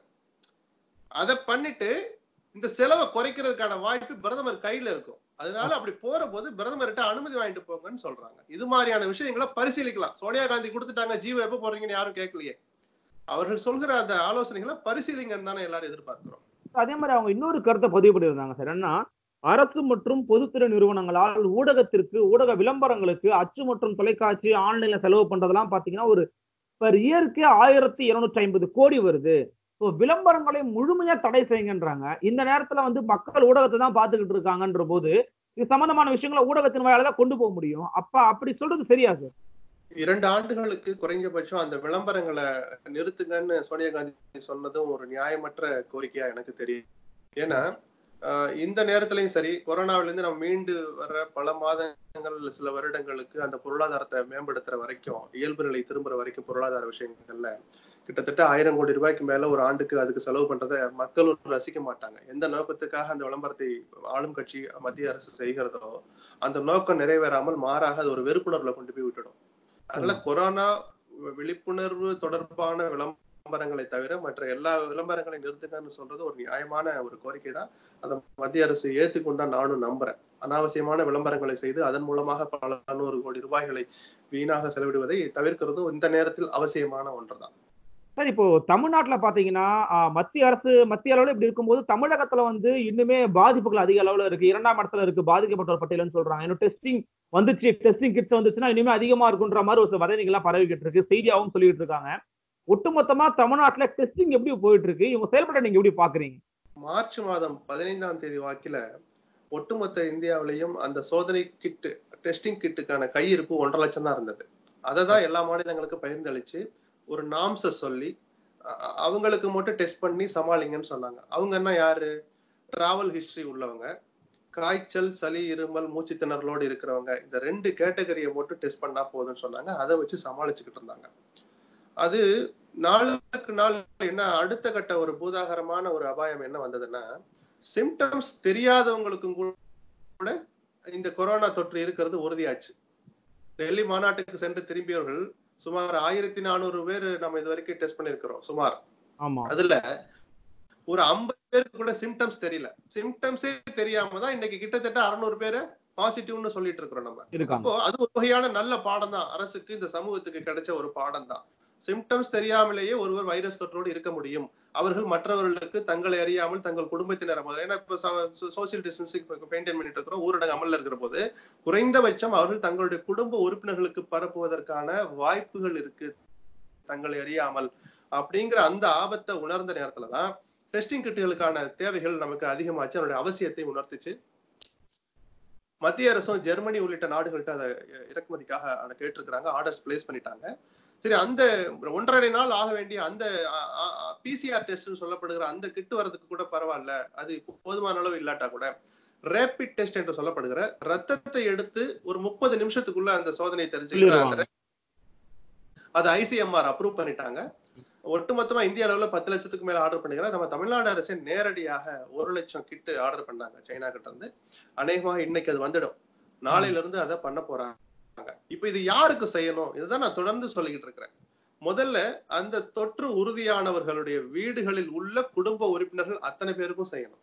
அதை பண்ணிட்டு இந்த செலவை குறைக்கிறதுக்கான வாய்ப்பு பிரதமர் கையில இருக்கும் அதனால அப்படி போற போது பிரதமர்கிட்ட அனுமதி வாங்கிட்டு போங்கன்னு சொல்றாங்க இது மாதிரியான விஷயங்களை பரிசீலிக்கலாம் சோனியா காந்தி கொடுத்துட்டாங்க ஜீவோ எப்ப போறீங்கன்னு யாரும் கேட்கலையே அவர்கள் சொல்கிற அந்த ஆலோசனைகளை பரிசீலிங்கன்னு தானே எல்லாரும் எதிர்பார்க்கிறோம் அதே மாதிரி அவங்க இன்னொரு கருத்தை பதிவு பண்ணியிருந்தாங்க சார் என்ன அரசு மற்றும் பொதுத்துறை நிறுவனங்களால் ஊடகத்திற்கு ஊடக விளம்பரங்களுக்கு அச்சு மற்றும் தொலைக்காட்சி ஆன்லைன்ல செலவு பண்றதெல்லாம் பாத்தீங்கன்னா ஒரு பர் இயருக்கு ஆயிரத்தி இருநூற்றி ஐம்பது கோடி வருது ஸோ விளம்பரங்களை முழுமையா தடை செய்யுங்கன்றாங்க இந்த நேரத்துல வந்து மக்கள் ஊடகத்தை தான் பார்த்துக்கிட்டு இருக்காங்கன்ற போது இது சம்பந்தமான விஷயங்களை ஊடகத்தின் வாயில தான் கொண்டு போக முடியும் அப்ப அப்படி சொல்றது சரியா சார் இரண்டு ஆண்டுகளுக்கு குறைஞ்சபட்சம் அந்த விளம்பரங்களை நிறுத்துங்கன்னு சோனியா காந்தி சொன்னதும் ஒரு நியாயமற்ற கோரிக்கையா எனக்கு தெரியும் ஏன்னா ஆஹ் இந்த நேரத்திலயும் சரி கொரோனாவில இருந்து நம்ம மீண்டு வர்ற பல மாதங்கள் சில வருடங்களுக்கு அந்த பொருளாதாரத்தை மேம்படுத்துற வரைக்கும் இயல்பு நிலை திரும்புற வரைக்கும் பொருளாதார விஷயங்கள்ல கிட்டத்தட்ட ஆயிரம் கோடி ரூபாய்க்கு மேல ஒரு ஆண்டுக்கு அதுக்கு செலவு பண்றதை மக்களும் ரசிக்க மாட்டாங்க எந்த நோக்கத்துக்காக அந்த விளம்பரத்தை ஆளும் கட்சி மத்திய அரசு செய்கிறதோ அந்த நோக்கம் நிறைவேறாமல் மாறாக அது ஒரு வெறுப்புணர்வுல கொண்டு போய் விட்டுடும் அதனால கொரோனா விழிப்புணர்வு தொடர்பான விளம்பரங்களை தவிர மற்ற எல்லா விளம்பரங்களையும் நிறுத்துங்கன்னு சொல்றது ஒரு நியாயமான ஒரு கோரிக்கை தான் அதை மத்திய அரசு ஏத்துக்கொண்டு தான் நானும் நம்புறேன் அனாவசியமான விளம்பரங்களை செய்து அதன் மூலமாக பல நூறு கோடி ரூபாய்களை வீணாக செலவிடுவதை தவிர்க்கிறதும் இந்த நேரத்தில் அவசியமான ஒன்றுதான் சார் இப்போ தமிழ்நாட்டுல பாத்தீங்கன்னா ஆஹ், மத்திய அரசு மத்திய அளவுல இப்படி இருக்கும்போது தமிழகத்துல வந்து இன்னுமே பாதிப்புகள் அதிக அளவுல இருக்கு இரண்டாம் இடத்துல இருக்கு பாதிக்கப்பட்டோர் பட்டியல்னு சொல்றாங்க இன்னும் டெஸ்டிங் வந்துச்சு டெஸ்டிங் கிட்ஸ் வந்துச்சுன்னா இனிமே அதிகமா இருக்குன்ற மாதிரி ஒரு சில வதந்திகள் எல்லாம் பரவிக்கிட்டு இருக்கு செய்தியாவும் சொல்லிட்டு இருக்காங்க ஒட்டுமொத்தமா தமிழ்நாட்டுல டெஸ்டிங் எப்படி போயிட்டு இருக்கு இவங்க செயல்பட நீங்க எப்படி பாக்குறீங்க மார்ச் மாதம் பதினைந்தாம் தேதி வாக்கில ஒட்டுமொத்த இந்தியாவிலையும் அந்த சோதனை கிட்டு டெஸ்டிங் கிட்டுக்கான கையிருப்பு ஒன்றரை லட்சம் தான் இருந்தது அதை தான் எல்லா மாநிலங்களுக்கும் பகிர்ந்தளிச்சு ஒரு நாம்ஸ சொல்லி அ- அ- அவங்களுக்கு மட்டும் டெஸ்ட் பண்ணி சமாளிங்கன்னு சொன்னாங்க அவங்க என்ன யாரு டிராவல் ஹிஸ்டரி உள்ளவங்க காய்ச்சல் சளி இருமல் மூச்சு திணறலோடு இருக்கிறவங்க இந்த ரெண்டு கேட்டகரியை மட்டும் டெஸ்ட் பண்ணா போதும்னு சொன்னாங்க அதை வச்சு சமாளிச்சுக்கிட்டு இருந்தாங்க அது நாளுக்கு நாள் என்ன அடுத்த கட்ட ஒரு பூதாகரமான ஒரு அபாயம் என்ன வந்ததுன்னா சிம்டம்ஸ் தெரியாதவங்களுக்கும் கூட இந்த கொரோனா தொற்று இருக்கிறது உறுதியாச்சு டெல்லி மாநாட்டுக்கு சென்று திரும்பியவர்கள் சுமார் ஆயிரத்தி நானூறு பேர் நம்ம இது வரைக்கும் டெஸ்ட் பண்ணிருக்கிறோம் சுமார் ஆமா அதுல ஒரு ஐம்பது பேருக்கு கூட சிம்டம்ஸ் தெரியல சிம்டம்ஸே தெரியாம தான் இன்னைக்கு கிட்டத்தட்ட அறுநூறு பேரை பாசிட்டிவ்னு சொல்லிட்டு இருக்கிறோம் நம்ம இருக்காங்க அப்போ அது ஒரு வகையான நல்ல பாடம் தான் அரசுக்கு இந்த சமூகத்துக்கு கிடைச்ச ஒரு பாடம் தான் சிம்டம்ஸ் தெரியாமலேயே ஒருவர் வைரஸ் தொற்றோடு இருக்க முடியும் அவர்கள் மற்றவர்களுக்கு தங்களை அறியாமல் தங்கள் குடும்பத்தினர் முதல்ல ஏன்னா இப்ப சோசியல் டிஸ்டன்சிங் மெயின்டைன் பண்ணிட்டு இருக்கிறோம் ஊரடங்கு அமல்ல இருக்கிற போது குறைந்தபட்சம் அவர்கள் தங்களுடைய குடும்ப உறுப்பினர்களுக்கு பரப்புவதற்கான வாய்ப்புகள் இருக்கு தங்களை அறியாமல் அப்படிங்கிற அந்த ஆபத்தை உணர்ந்த நேரத்துலதான் டெஸ்டிங் கிட்டுகளுக்கான தேவைகள் நமக்கு அதிகமாச்சு அதனுடைய அவசியத்தை உணர்த்துச்சு மத்திய அரசும் ஜெர்மனி உள்ளிட்ட நாடுகள்கிட்ட அதை இறக்குமதிக்காக அதை கேட்டிருக்கிறாங்க ஆர்டர்ஸ் பிளேஸ் பண்ணிட்டாங்க சரி அந்த ஒன்றரை நாள் ஆக வேண்டிய அந்த பிசிஆர் டெஸ்ட் சொல்லப்படுகிற அந்த கிட்டு வர்றதுக்கு கூட பரவாயில்ல அது இப்போ போதுமான அளவு இல்லாட்டா கூட ரேபிட் டெஸ்ட் என்று சொல்லப்படுகிற ரத்தத்தை எடுத்து ஒரு முப்பது நிமிஷத்துக்குள்ள அந்த சோதனை தெரிஞ்சுக்கிற அந்த சொல்லிடுவாங்க. அது ஐசிஎம்ஆர் அப்ரூவ் பண்ணிட்டாங்க ஒட்டுமொத்தமா இந்திய அளவுல பத்து லட்சத்துக்கு மேல ஆர்டர் பண்ணிக்கிறோம் நம்ம தமிழ்நாடு அரசு நேரடியாக ஒரு லட்சம் கிட்டு ஆர்டர் பண்ணாங்க சைனா கிட்ட இருந்து அநேகமாக இன்னைக்கு அது வந்துடும் நாளையில இருந்து அதை பண்ண போறாங்க இப்ப இது யாருக்கு செய்யணும் இதுதான் நான் தொடர்ந்து சொல்லிக்கிட்டு இருக்கிறேன் முதல்ல அந்த தொற்று உறுதியானவர்களுடைய வீடுகளில் உள்ள குடும்ப உறுப்பினர்கள் அத்தனை பேருக்கும் செய்யணும்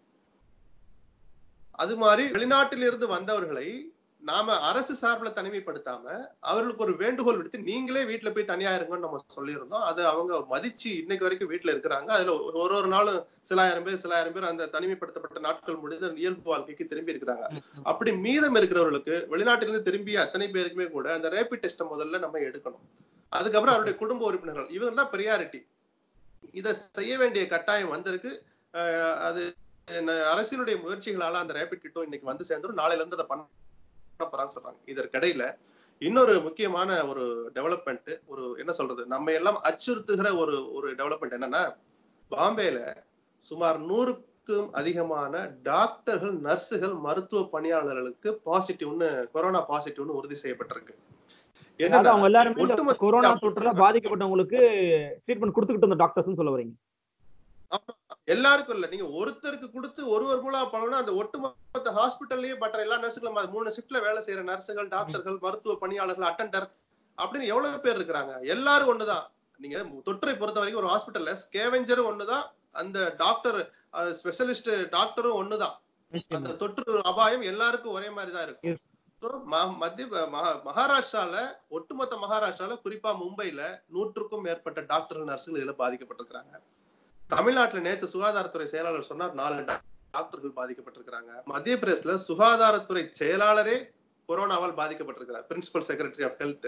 அது மாதிரி வெளிநாட்டிலிருந்து வந்தவர்களை நாம அரசு சார்பில் தனிமைப்படுத்தாம அவர்களுக்கு ஒரு வேண்டுகோள் விடுத்து நீங்களே வீட்டுல போய் தனியா இருங்கன்னு நம்ம சொல்லியிருந்தோம் அது அவங்க மதிச்சு இன்னைக்கு வரைக்கும் வீட்டுல இருக்கிறாங்க அதுல ஒரு ஒரு நாளும் சிலாயிரம் பேர் சிலாயிரம் பேர் அந்த தனிமைப்படுத்தப்பட்ட நாட்கள் முடிந்து இயல்பு வாழ்க்கைக்கு திரும்பி இருக்கிறாங்க அப்படி மீதம் இருக்கிறவர்களுக்கு வெளிநாட்டிலிருந்து திரும்பிய அத்தனை பேருக்குமே கூட அந்த ரேபிட் டெஸ்ட்டை முதல்ல நம்ம எடுக்கணும் அதுக்கப்புறம் அவருடைய குடும்ப உறுப்பினர்கள் இவங்க தான் ப்ரியாரிட்டி இதை செய்ய வேண்டிய கட்டாயம் வந்திருக்கு அஹ் அது ந- அரசினுடைய முயற்சிகளால அந்த ரேபிட் கிட்டும் இன்னைக்கு வந்து சேர்ந்துரும் நாளையில இருந்து அதை பண்ண போறாங்கன்னு சொல்றாங்க இதற்கிடையில இன்னொரு முக்கியமான ஒரு டெவலப்மெண்ட் ஒரு என்ன சொல்றது நம்ம எல்லாம் அச்சுறுத்துகிற ஒரு ஒரு டெவலப்மெண்ட் என்னன்னா பாம்பேல சுமார் நூறுக்கும் அதிகமான டாக்டர்கள் நர்ஸுகள் மருத்துவ பணியாளர்களுக்கு பாசிட்டிவ்னு கொரோனா பாசிட்டிவ்னு உறுதி செய்யப்பட்டிருக்கு அதாவது என்னன்னா அவங்க எல்லாருமே இந்த ஒட்டுமொத்த- கொரோனா தொற்றுல பாதிக்கப்பட்டவங்களுக்கு ட்ரீட்மெண்ட் கொடுத்துக்கிட்டு இருந்த டாக்டர்ஸ் சொல்ல வரீங்க எல்லாருக்கும் இல்ல நீங்க ஒருத்தருக்கு கொடுத்து ஒருவர் மூலம் பண்ணணும் அந்த ஒட்டுமொத்த ஹாஸ்பிட்டல்லயே மற்ற எல்லா நர்ஸுகளும் மூணு ஷிப்ட்ல வேலை செய்யற நர்ஸுகள் டாக்டர்கள் மருத்துவ பணியாளர்கள் அட்டெண்டர் அப்படின்னு எவ்வளவு பேர் இருக்கிறாங்க எல்லாரும் ஒண்ணுதான் நீங்க தொற்றை பொறுத்த வரைக்கும் ஒரு ஹாஸ்பிட்டல்ல ஸ்கேவெஞ்சரும் ஒண்ணுதான் அந்த டாக்டர் ஸ்பெஷலிஸ்ட் டாக்டரும் ஒண்ணுதான் அந்த தொற்று அபாயம் எல்லாருக்கும் ஒரே மாதிரி தான் இருக்கும் Yes. So, ம- மத்திய மகா- மகாராஷ்டிரால ஒட்டுமொத்த மகாராஷ்டிரால குறிப்பா மும்பைல நூற்றுக்கும் மேற்பட்ட டாக்டர்கள் நர்ஸுகள் இதுல பாதிக்கப்பட்டிருக்கிறாங்க தமிழ்நாட்டுல நேத்து சுகாதாரத்துறை செயலாளர் சொன்னார் நாலு டா- டாக்டர்கள் பாதிக்கப்பட்டிருக்கிறாங்க மத்திய பிரதேசல சுகாதாரத்துறை செயலாளரே கொரோனாவால் பாதிக்கப்பட்டிருக்கிறார் பிரின்சிபல் செக்ரட்டரி ஆஃப் ஹெல்த்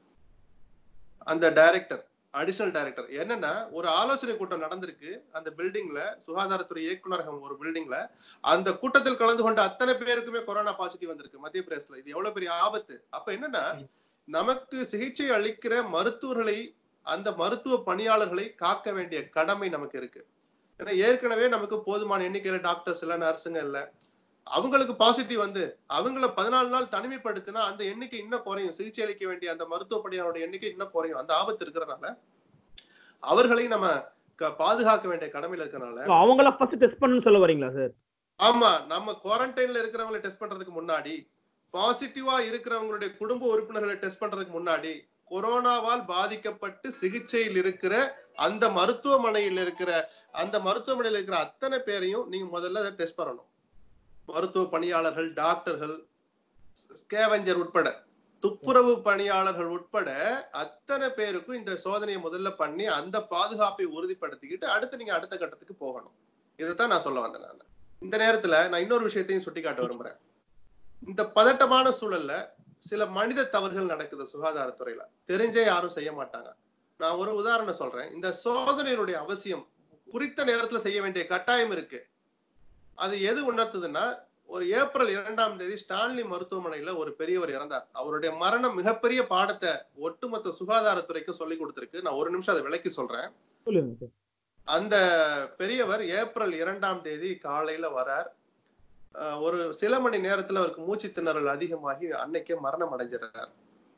அந்த டைரக்டர் அடிஷனல் டைரக்டர் என்னன்னா ஒரு ஆலோசனை கூட்டம் நடந்திருக்கு அந்த பில்டிங்ல சுகாதாரத்துறை இயக்குநரகம் ஒரு பில்டிங்ல அந்த கூட்டத்தில் கலந்து கொண்ட அத்தனை பேருக்குமே கொரோனா பாசிட்டிவ் வந்திருக்கு மத்திய பிரதேசல இது எவ்வளவு பெரிய ஆபத்து அப்ப என்னன்னா நமக்கு சிகிச்சை அளிக்கிற மருத்துவர்களை அந்த மருத்துவ பணியாளர்களை காக்க வேண்டிய கடமை நமக்கு இருக்கு ஏன்னா ஏற்கனவே நமக்கு போதுமான எண்ணிக்கையில டாக்டர்ஸ் இல்ல நர்ஸுங்க இல்ல அவங்களுக்கு பாசிட்டிவ் வந்து அவங்கள பதினாலு நாள் தனிமைப்படுத்தினா அந்த எண்ணிக்கை இன்னும் குறையும் சிகிச்சை அளிக்க வேண்டிய அந்த மருத்துவ பணியாளருடைய எண்ணிக்கை இன்னும் குறையும் அந்த ஆபத்து இருக்கிறனால அவர்களை நம்ம க- பாதுகாக்க வேண்டிய கடமையில இருக்கிறனால So, அவங்கள ஃபர்ஸ்ட் டெஸ்ட் பண்ணுன்னு சொல்ல வரீங்களா சார் ஆமா நம்ம குவாரண்டைன்ல இருக்கிறவங்களை டெஸ்ட் பண்றதுக்கு முன்னாடி பாசிட்டிவா இருக்கிறவங்களுடைய குடும்ப உறுப்பினர்களை டெஸ்ட் பண்றதுக்கு முன்னாடி கொரோனாவால் பாதிக்கப்பட்டு சிகிச்சையில் இருக்கிற அந்த மருத்துவமனையில் இருக்கிற அந்த மருத்துவமனையில் இருக்கிற அத்தனை பேரையும் நீங்க முதல்ல டெஸ்ட் பண்ணணும் மருத்துவ பணியாளர்கள் டாக்டர்கள் ஸ்கேவெஞ்சர் உட்பட துப்புரவு பணியாளர்கள் உட்பட அத்தனை பேருக்கும் இந்த சோதனையை முதல்ல பண்ணி அந்த பாதுகாப்பை உறுதிப்படுத்திக்கிட்டு அடுத்து நீங்க அடுத்த கட்டத்துக்கு போகணும் இதைத்தான் நான் சொல்ல வந்தேன் நான் இந்த நேரத்துல நான் இன்னொரு விஷயத்தையும் சுட்டிக்காட்ட விரும்புறேன் இந்த பதட்டமான சூழல்ல சில மனித தவறுகள் நடக்குது சுகாதாரத்துறையில தெரிஞ்சே யாரும் செய்ய மாட்டாங்க நான் ஒரு உதாரணம் சொல்றேன் இந்த சோதனையினுடைய அவசியம் குறித்த நேரத்துல செய்ய வேண்டிய கட்டாயம் இருக்கு அது எது உணர்த்துதுன்னா ஒரு ஏப்ரல் இரண்டாம் தேதி ஸ்டான்லி மருத்துவமனையில ஒரு பெரியவர் இறந்தார் அவருடைய மரணம் மிகப்பெரிய பாடத்தை ஒட்டுமொத்த சுகாதாரத்துறைக்கு சொல்லி கொடுத்திருக்கு நான் ஒரு நிமிஷம் அதை விளக்கி சொல்றேன் சொல்லுங்க சார் அந்த பெரியவர் ஏப்ரல் இரண்டாம் தேதி காலையில வரார் அஹ் ஒரு சில மணி நேரத்துல அவருக்கு மூச்சு திணறல் அதிகமாகி அன்னைக்கே மரணம் அடைஞ்சிடுறார்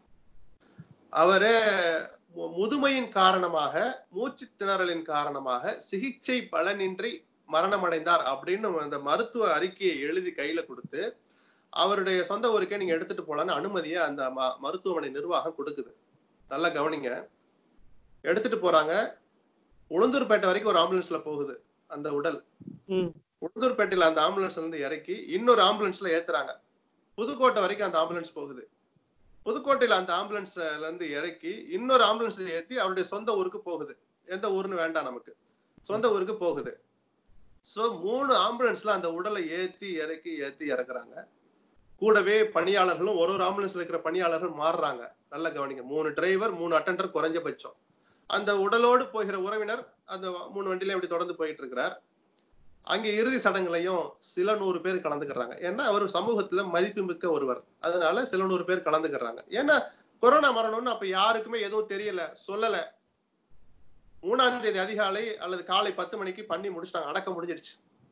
அவரு மு- முதுமையின் காரணமாக மூச்சு திணறலின் காரணமாக சிகிச்சை பலனின்றி மரணம் அடைந்தார் அப்படின்னு அந்த மருத்துவ அறிக்கையை எழுதி கையில கொடுத்து அவருடைய சொந்த ஊருக்கே நீங்க எடுத்துட்டு போலான்னு அனுமதியை அந்த ம- மருத்துவமனை நிர்வாகம் கொடுக்குது நல்லா கவனிங்க எடுத்துட்டு போறாங்க உளுந்தூர்பேட்டை வரைக்கும் ஒரு ஆம்புலன்ஸ்ல போகுது அந்த உடல் ம் உளுந்தூர்பேட்டையில அந்த ஆம்புலன்ஸ்ல இருந்து இறக்கி இன்னொரு ஆம்புலன்ஸ்ல ஏத்துறாங்க புதுக்கோட்டை வரைக்கும் அந்த ஆம்புலன்ஸ் போகுது புதுக்கோட்டையில அந்த ஆம்புலன்ஸ்ல இருந்து இறக்கி இன்னொரு ஆம்புலன்ஸ்ல ஏத்தி அவருடைய சொந்த ஊருக்கு போகுது எந்த ஊர்னு வேண்டாம் நமக்கு சொந்த ஊருக்கு போகுது சோ மூணு ஆம்புலன்ஸ்ல அந்த உடலை ஏத்தி இறக்கி ஏத்தி இறக்குறாங்க கூடவே பணியாளர்களும் ஒரு ஒரு ஆம்புலன்ஸ்ல இருக்கிற பணியாளர்கள் மாறுறாங்க நல்லா கவனிங்க மூணு டிரைவர் மூணு அட்டெண்டர் குறைஞ்சபட்சம் அந்த உடலோடு போகிற உறவினர் அந்த மூணு வண்டியில இப்படி தொடர்ந்து போயிட்டு இருக்கிறார் அங்க இறுதி சடங்குலையும் சில நூறு பேர் கலந்துக்கிறாங்க ஏன்னா அவர் சமூகத்துல மதிப்புமிக்க ஒருவர் அதனால சில நூறு பேர் கலந்துக்கிறாங்க ஏன்னா கொரோனா மரணம்னு அப்ப யாருக்குமே எதுவும் தெரியல சொல்லல மூணாம் தேதி அதிகாலை அல்லது காலை பத்து மணிக்கு பண்ணி முடிச்சிட்டாங்க அடக்கம் முடிஞ்சிடுச்சு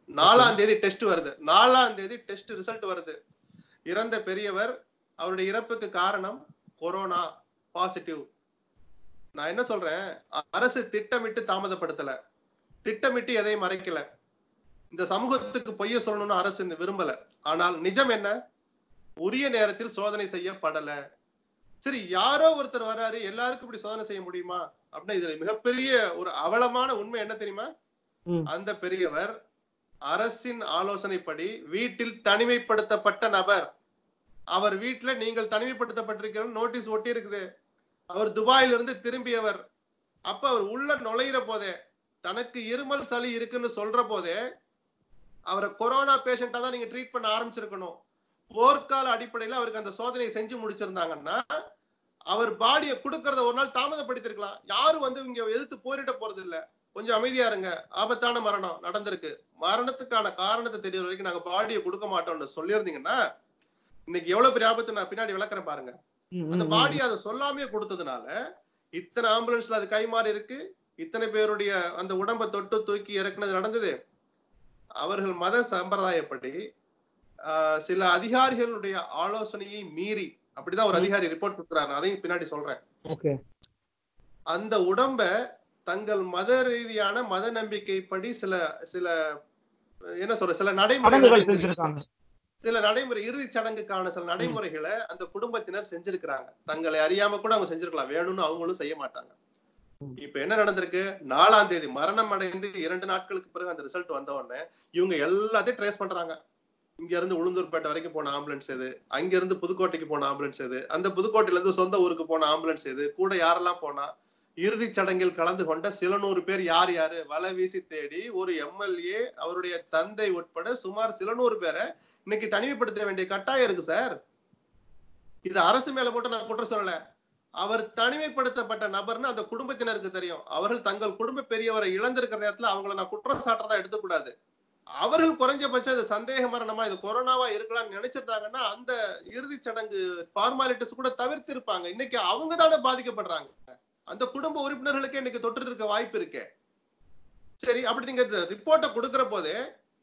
நாலாம் தேதி டெஸ்ட் வருது நாலாம் தேதி டெஸ்ட் ரிசல்ட் வருது இறந்த பெரியவர் அவருடைய இறப்புக்கு காரணம் கொரோனா பாசிட்டிவ் நான் என்ன சொல்றேன் அரசு திட்டமிட்டு தாமதப்படுத்தல திட்டமிட்டு எதையும் மறைக்கல இந்த சமூகத்துக்கு பொய்ய சொல்லணும்னு அரசு விரும்பல ஆனால் நிஜம் என்ன உரிய நேரத்தில் சோதனை செய்யப்படல சரி யாரோ ஒருத்தர் வராரு எல்லாருக்கும் இப்படி சோதனை செய்ய முடியுமா அப்படின்னா இதுல மிகப்பெரிய ஒரு அவலமான உண்மை என்ன தெரியுமா ம். அந்த பெரியவர் அரசின் ஆலோசனைப்படி வீட்டில் தனிமைப்படுத்தப்பட்ட நபர் அவர் வீட்டுல நீங்கள் தனிமைப்படுத்தப்பட்டிருக்கிற நோட்டீஸ் ஒட்டி இருக்குது அவர் துபாயில இருந்து திரும்பியவர் அப்ப அவர் உள்ள நுழையிற போதே தனக்கு இருமல் சளி இருக்குன்னு சொல்ற போதே அவரை கொரோனா பேஷண்டா தான் நீங்க ட்ரீட் பண்ண ஆரம்பிச்சிருக்கணும் போர்க்கால அடிப்படையில அவருக்கு அந்த சோதனையை செஞ்சு முடிச்சிருந்தாங்கன்னா அவர் பாடியை கொடுக்கறத ஒரு நாள் தாமதப்படுத்திருக்கலாம் யாரும் வந்து இங்க எதிர்த்து போரிட போறது இல்ல கொஞ்சம் அமைதியா இருங்க ஆபத்தான மரணம் நடந்திருக்கு மரணத்துக்கான காரணத்தை தெரியற வரைக்கும் நாங்க பாடியை கொடுக்க மாட்டோம்னு சொல்லியிருந்தீங்கன்னா இன்னைக்கு எவ்வளவு பெரிய ஆபத்து நான் பின்னாடி விளக்குறேன் பாருங்க ம், அந்த ம், ம். பாடி அதை சொல்லாமே கொடுத்ததுனால இத்தனை ஆம்புலன்ஸ்ல அது கை மாறி இருக்கு இத்தனை பேருடைய அந்த உடம்ப தொட்டு தூக்கி இறக்குனது நடந்தது அவர்கள் மத சம்பிரதாயப்படி ஆஹ், சில அதிகாரிகளுடைய ஆலோசனையை மீறி அப்படிதான் ஒரு அதிகாரி ரிப்போர்ட் கொடுக்குறாரு அதையும் பின்னாடி சொல்றேன் ஓகே அந்த உடம்ப தங்கள் மத ரீதியான மத நம்பிக்கைப்படி சில சில என்ன சொல்ற சில சடங்குகள் நடைமுறைகள் செஞ்சிருக்காங்க சில நடைமுறை இறுதி சடங்குக்கான சில நடைமுறைகளை அந்த குடும்பத்தினர் செஞ்சிருக்கிறாங்க தங்களை அறியாம கூட அவங்க செஞ்சிருக்கலாம் வேணும்னு அவங்களும் செய்ய மாட்டாங்க ம். இப்ப என்ன நடந்திருக்கு நாலாம் தேதி மரணம் அடைந்து இரண்டு நாட்களுக்கு பிறகு அந்த ரிசல்ட் வந்த உடனே இவங்க எல்லாத்தையும் ட்ரேஸ் பண்றாங்க இங்க இருந்து உளுந்தூர்பேட்டை வரைக்கும் போன ஆம்புலன்ஸ் எது அங்க இருந்து புதுக்கோட்டைக்கு போன ஆம்புலன்ஸ் எது அந்த புதுக்கோட்டையில இருந்து சொந்த ஊருக்கு போன ஆம்புலன்ஸ் எது கூட யாரெல்லாம் போனா இறுதி சடங்கில் கலந்து கொண்ட சில நூறு பேர் யார் யாரு வலை வீசி தேடி ஒரு எம்எல்ஏ அவருடைய தந்தை உட்பட சுமார் சில நூறு பேரை இன்னைக்கு தனிமைப்படுத்த வேண்டிய கட்டாயம் இருக்கு சார் இது அரசு மேல போட்டு நான் குற்றம் சொல்லல அவர் தனிமைப்படுத்தப்பட்ட நபர்னு அந்த குடும்பத்தினருக்கு தெரியும் அவர்கள் தங்கள் குடும்ப பெரியவரை இழந்திருக்கிற நேரத்துல அவங்கள நான் குற்றம் சாட்டுறதா எடுத்துக்கூடாது அவர்கள் குறைஞ்சபட்சம் இது சந்தேக மரணமா இது கொரோனாவா இருக்கலாம்னு நினைச்சிருந்தாங்கன்னா அந்த இறுதி சடங்கு ஃபார்மாலிட்டிஸ் கூட தவிர்த்து இருப்பாங்க இன்னைக்கு அவங்க தானே பாதிக்கப்படுறாங்க அந்த குடும்ப உறுப்பினர்களுக்கு இன்னைக்கு தொற்று இருக்க வாய்ப்பு இருக்கே சரி அப்படி நீங்க ரிப்போர்ட்டை கொடுக்கிற போதே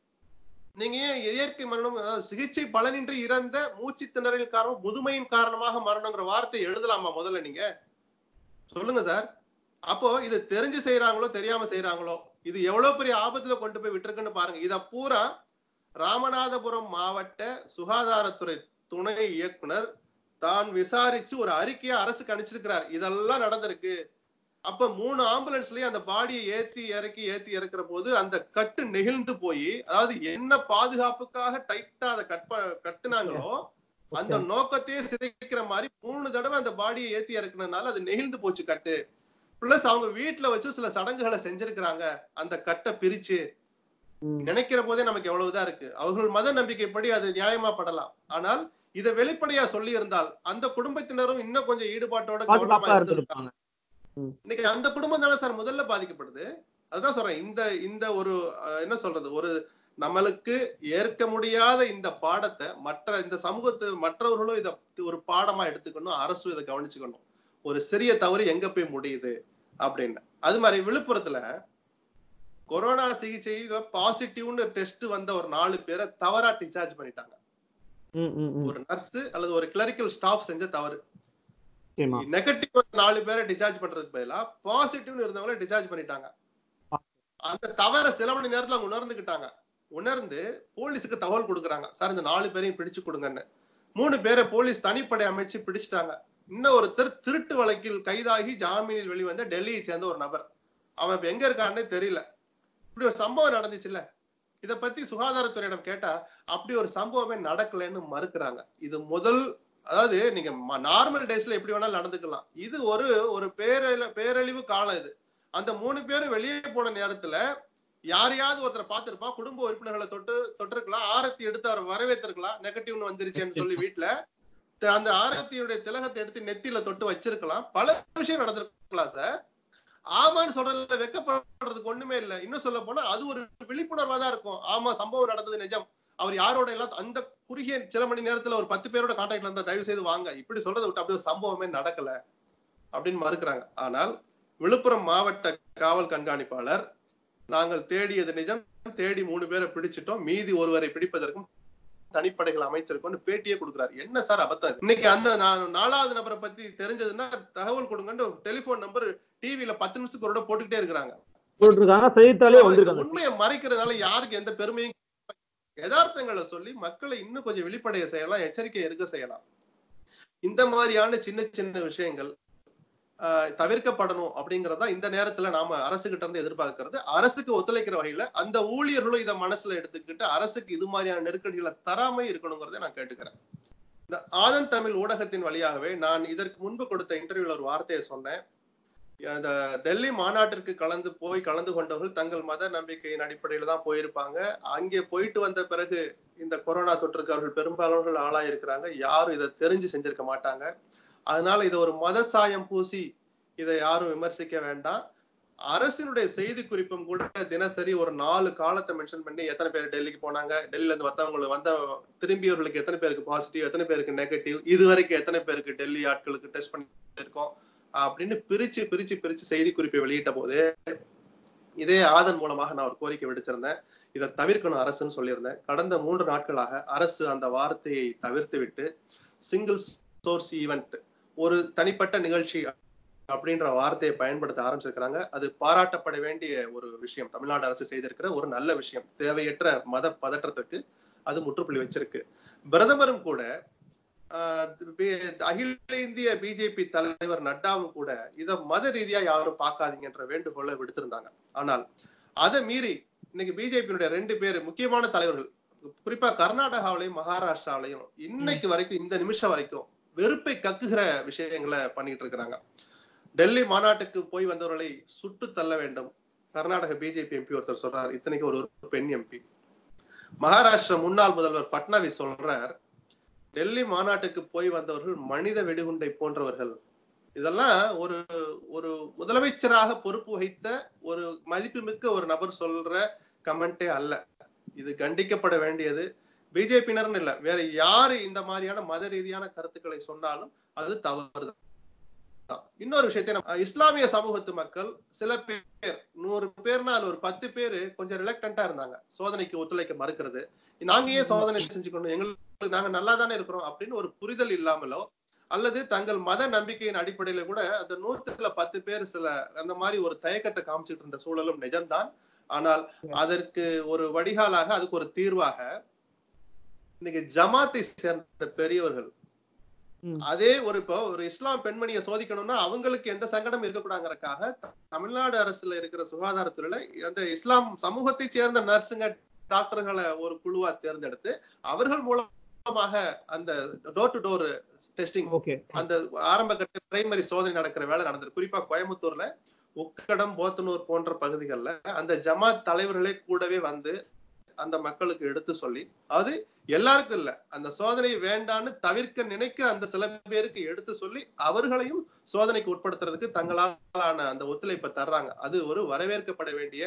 நீங்க ஏன் இயற்கை மரணம் அதாவது சிகிச்சை பலனின்றி இறந்த மூச்சு திணறல் காரணம் முதுமையின் காரணமாக மரணங்கிற வார்த்தை எழுதலாமா முதல்ல நீங்க சொல்லுங்க சார் அப்போ இது தெரிஞ்சு செய்யறாங்களோ தெரியாம செய்யறாங்களோ இது எவ்வளவு பெரிய ஆபத்துல கொண்டு போய் விட்டுருக்குன்னு பாருங்க இத பூரா ராமநாதபுரம் மாவட்ட சுகாதாரத்துறை துணை இயக்குனர் தான் விசாரிச்சு ஒரு அறிக்கையை அரசுக்கு அனுப்பிச்சிருக்கிறார் இதெல்லாம் நடந்திருக்கு அப்ப மூணு ஆம்புலன்ஸ்லயும் அந்த பாடியை ஏத்தி இறக்கி ஏத்தி இறக்குற போது அந்த கட்டு நெகிழ்ந்து போய் அதாவது என்ன பாதுகாப்புக்காக டைட்டா அதை கட் ப- கட்டுனாங்களோ அந்த நோக்கத்தையே சிதைக்கிற மாதிரி மூணு தடவை அந்த பாடியை ஏத்தி இறக்குனதுனால அது நெகிழ்ந்து போச்சு கட்டு பிளஸ் அவங்க வீட்டுல வச்சு சில சடங்குகளை செஞ்சிருக்கிறாங்க அந்த கட்டை பிரிச்சு ம். நினைக்கிற போதே நமக்கு எவ்வளவுதான் இருக்கு அவர்கள் மத நம்பிக்கைப்படி அது நியாயமா படலாம் ஆனால் இதை வெளிப்படையா சொல்லி இருந்தால் அந்த குடும்பத்தினரும் இன்னும் கொஞ்சம் ஈடுபாட்டோட கவனமா பாதுகாப்பா இருந்திருப்பாங்க இருந்திருப்பாங்க இன்னைக்கு அந்த குடும்பம் தானே சார் முதல்ல பாதிக்கப்படுது அதுதான் சொல்றேன் இந்த இந்த ஒரு அஹ், என்ன சொல்றது ஒரு நம்மளுக்கு ஏற்க முடியாத இந்த பாடத்தை மற்ற இந்த சமூகத்து மற்றவர்களும் இத ஒரு பாடமா எடுத்துக்கணும் அரசும் இதை கவனிச்சுக்கணும் ஒரு சிறிய தவறு எங்க போய் முடியுது அப்படின்னு அது மாதிரி விழுப்புரத்துல கொரோனா சிகிச்சையில பாசிட்டிவ்னு டெஸ்ட் வந்த ஒரு நாலு பேரை தவறா டிஸ்சார்ஜ் பண்ணிட்டாங்க ம், ம், ம். ஒரு நர்ஸ் அல்லது ஒரு கிளரிக்கல் ஸ்டாஃப் செஞ்ச தவறு நிச்சயமா. நெகட்டிவ் நாலு பேரை டிஸ்சார்ஜ் பண்றதுக்கு பதிலா பாசிட்டிவ்னு இருந்தவங்கள டிஸ்சார்ஜ் பண்ணிட்டாங்க அந்த தவற சில மணி நேரத்துல அவங்க உணர்ந்துகிட்டாங்க உணர்ந்து போலீஸுக்கு தகவல் கொடுக்குறாங்க சார் இந்த நாலு பேரையும் பிடிச்சு கொடுங்கன்னு மூணு பேரை போலீஸ் தனிப்படை அமைச்சு பிடிச்சிட்டாங்க இன்னும் ஒருத்தர் திருட்டு வழக்கில் கைதாகி ஜாமீனில் வெளிவந்த டெல்லியை சேர்ந்த ஒரு நபர் அவன் இப்ப எங்க இருக்கான்னே தெரியல இப்படி ஒரு சம்பவம் நடந்துச்சுல்ல இத பத்தி சுகாதாரத்துறையிடம் கேட்டா அப்படி ஒரு சம்பவமே நடக்கலைன்னு மறுக்கிறாங்க இது முதல் அதாவது நீங்க நார்மல் டேஸ்ல எப்படி வேணாலும் நடந்துக்கலாம் இது ஒரு ஒரு பேரழி பேரழிவு காலம் இது அந்த மூணு பேரும் வெளியே போன நேரத்துல யாரையாவது ஒருத்தரை பார்த்திருப்பா குடும்ப உறுப்பினர்களை தொட்டு தொட்டிருக்கலாம் ஆரத்தி எடுத்து அவரை வரவேற்றிருக்கலாம் நெகட்டிவ்னு வந்துருச்சேன்னு சொல்லி வீட்டுல த- அந்த ஆரத்தியுடைய திலகத்தை எடுத்து நெத்தியில தொட்டு வச்சிருக்கலாம் பல விஷயம் நடந்திருக்கலாம் சார் ஆமான்னு சொல்றதுல வெக்கப்படுறதுக்கு ஒண்ணுமே இல்ல இன்னும் சொல்ல போனா அது ஒரு விழிப்புணர்வா தான் இருக்கும் ஆமா சம்பவம் நடந்தது நிஜம் அவர் யாரோட எல்லாம் அந்த குறுகிய சில மணி நேரத்துல ஒரு பத்து பேரோட கான்டாக்ட்ல இருந்தா தயவு செய்து வாங்க இப்படி சொல்றதை விட்டு அப்படியே ஒரு சம்பவமே நடக்கல அப்படின்னு மறுக்கிறாங்க ஆனால் விழுப்புரம் மாவட்ட காவல் கண்காணிப்பாளர் நாங்கள் தேடியது நிஜம் தேடி மூணு பேரை பிடிச்சிட்டோம் மீதி ஒருவரை பிடிப்பதற்கும் தனிப்படைகள் அமைச்சிருக்கோம்னு பேட்டியே கொடுக்குறாரு என்ன சார் அபத்தம் இது? இன்னைக்கு அந்த நான் நாலாவது நபரை பத்தி தெரிஞ்சதுன்னா தகவல் கொடுங்கன்னு டெலிபோன் நம்பர் டிவில பத்து நிமிஷத்துக்கு ஒரு தடவை போட்டுக்கிட்டே இருக்கிறாங்க போட்டிருக்காங்க செய்தித்தாளே வந்திருக்காங்க உண்மையை மறைக்கிறதுனால யாருக்கு எந்த பெருமையும் யதார்த்தங்களை சொல்லி மக்களை இன்னும் கொஞ்சம் வெளிப்படைய செய்யலாம் எச்சரிக்கை இருக்க செய்யலாம் இந்த மாதிரியான சின்ன சின்ன விஷயங்கள் ஆஹ், தவிர்க்கப்படணும் அப்படிங்கறதா இந்த நேரத்துல நாம அரசு கிட்ட இருந்து எதிர்பார்க்கிறது அரசுக்கு ஒத்துழைக்கிற வகையில அந்த ஊழியர்களும் இதை மனசுல எடுத்துக்கிட்டு அரசுக்கு இது மாதிரியான நெருக்கடிகளை தராம இருக்கணுங்கிறதை நான் கேட்டுக்கிறேன் இந்த ஆனந்த் தமிழ் ஊடகத்தின் வழியாகவே நான் இதற்கு முன்பு கொடுத்த இன்டர்வியூல ஒரு வார்த்தையை சொன்னேன் அந்த டெல்லி மாநாட்டிற்கு கலந்து போய் கலந்து கொண்டவர்கள் தங்கள் மத நம்பிக்கையின் அடிப்படையில தான் போயிருப்பாங்க அங்கே போயிட்டு வந்த பிறகு இந்த கொரோனா தொற்றுக்கு அவர்கள் பெரும்பாலானவர்கள் ஆளாயிருக்கிறாங்க யாரும் இதை தெரிஞ்சு செஞ்சிருக்க மாட்டாங்க அதனால இதை ஒரு மத சாயம் பூசி இதை யாரும் விமர்சிக்க வேண்டாம் அரசினுடைய செய்தி குறிப்பும் கூட தினசரி ஒரு நாலு காலத்தை மென்ஷன் பண்ணி எத்தனை பேர் டெல்லிக்கு போனாங்க டெல்லியில இருந்து வந்தவங்களுக்கு வந்த திரும்பியவர்களுக்கு எத்தனை பேருக்கு பாசிட்டிவ் எத்தனை பேருக்கு நெகட்டிவ் இது வரைக்கும் எத்தனை பேருக்கு டெல்லி ஆட்களுக்கு டெஸ்ட் பண்ணிருக்கோம் அப்படின்னு பிரிச்சு பிரிச்சு பிரிச்சு செய்தி குறிப்பை வெளியிட்ட போது இதே ஆதன் மூலமாக நான் ஒரு கோரிக்கை விடுத்திருந்தேன் இதை தவிர்க்கணும் அரசுன்னு சொல்லியிருந்தேன் கடந்த மூன்று நாட்களாக அரசு அந்த வார்த்தையை தவிர்த்து விட்டு சிங்கிள் சோர்ஸ் ஈவெண்ட் ஒரு தனிப்பட்ட நிகழ்ச்சி அப்படின்ற வார்த்தையை பயன்படுத்த ஆரம்பிச்சிருக்கிறாங்க அது பாராட்டப்பட வேண்டிய ஒரு விஷயம் தமிழ்நாடு அரசு செய்திருக்கிற ஒரு நல்ல விஷயம் தேவையற்ற மத பதற்றத்துக்கு அது முற்றுப்புள்ளி வச்சிருக்கு பிரதமரும் கூட ஆஹ் பி- அகில இந்திய பிஜேபி தலைவர் நட்டாவும் கூட இத மத ரீதியா யாரும் பார்க்காதீங்கன்ற வேண்டுகோளை விடுத்திருந்தாங்க ஆனால் அதை மீறி இன்னைக்கு பிஜேபியினுடைய ரெண்டு பேர் முக்கியமான தலைவர்கள் குறிப்பா கர்நாடகாவிலையும் மகாராஷ்டிராவிலையும் இன்னைக்கு வரைக்கும் இந்த நிமிஷம் வரைக்கும் வெறுப்பை கக்குகிற விஷயங்களை பண்ணிட்டு இருக்கிறாங்க டெல்லி மாநாட்டுக்கு போய் வந்தவர்களை சுட்டு தள்ள வேண்டும் கர்நாடக பிஜேபி எம்பி ஒருத்தர் சொல்றார் இத்தனைக்கு ஒரு ஒரு பெண் எம்பி மகாராஷ்டிரா முன்னாள் முதல்வர் பட்னாவிஸ் சொல்றார் டெல்லி மாநாட்டுக்கு போய் வந்தவர்கள் மனித வெடிகுண்டை போன்றவர்கள் இதெல்லாம் ஒரு ஒரு முதலமைச்சராக பொறுப்பு வகித்த ஒரு மதிப்புமிக்க ஒரு நபர் சொல்ற கமெண்டே அல்ல இது கண்டிக்கப்பட வேண்டியது பிஜேபியினர்னு இல்ல வேற யாரு இந்த மாதிரியான மத ரீதியான கருத்துக்களை சொன்னாலும் அது தவறு இன்னொரு விஷயத்தை நம்ம- இஸ்லாமிய சமூகத்து மக்கள் சில பேர் நூறு பேர்னா அதுல ஒரு பத்து பேர் கொஞ்சம் ரிலக்டண்டா இருந்தாங்க சோதனைக்கு ஒத்துழைக்க மறுக்கிறது நாங்க ஏன் சோதனை செஞ்சுக்கணும் எங்களுக்கு நாங்க நல்லா தானே இருக்கிறோம் அப்படின்னு ஒரு புரிதல் இல்லாமலோ அல்லது தங்கள் மத நம்பிக்கையின் அடிப்படையில கூட அந்த நூற்றுல பத்து பேர் சில அந்த மாதிரி ஒரு தயக்கத்தை காமிச்சிட்டு இருந்த சூழலும் நிஜம்தான் ஆனால் அதற்கு ஒரு வடிகாலாக அதுக்கு ஒரு தீர்வாக இன்னைக்கு ஜமாத்தை சேர்ந்த பெரியவர்கள் ம். அதே ஒரு இப்போ ஒரு இஸ்லாம் பெண்மணியை சோதிக்கணும்னா அவங்களுக்கு எந்த சங்கடம் இருக்கக்கூடாங்கிறதுக்காக த- தமிழ்நாடு அரசுல இருக்கிற சுகாதாரத்துறையில அந்த இஸ்லாம் சமூகத்தை சேர்ந்த நர்ஸுங்க டாக்டர்களை ஒரு குழுவா தேர்ந்தெடுத்து அவர்கள் மூலமாக அந்த door to door testing okay அந்த ஆரம்ப கட்ட பிரைமரி சோதனை நடக்கிற வேலை நடந்தது குறிப்பா கோயம்புத்தூர்ல உக்கடம் போத்தனூர் போன்ற பகுதிகளில் அந்த ஜமாத் தலைவர்களே கூடவே வந்து அந்த மக்களுக்கு எடுத்து சொல்லி அது எல்லாருக்கும் இல்ல அந்த சோதனை வேண்டான்னு தவிர்க்க நினைக்கிற அந்த சில பேருக்கு எடுத்து சொல்லி அவர்களையும் சோதனைக்கு உட்படுத்துறதுக்கு தங்களாலான அந்த ஒத்துழைப்பை தர்றாங்க அது ஒரு வரவேற்கப்பட வேண்டிய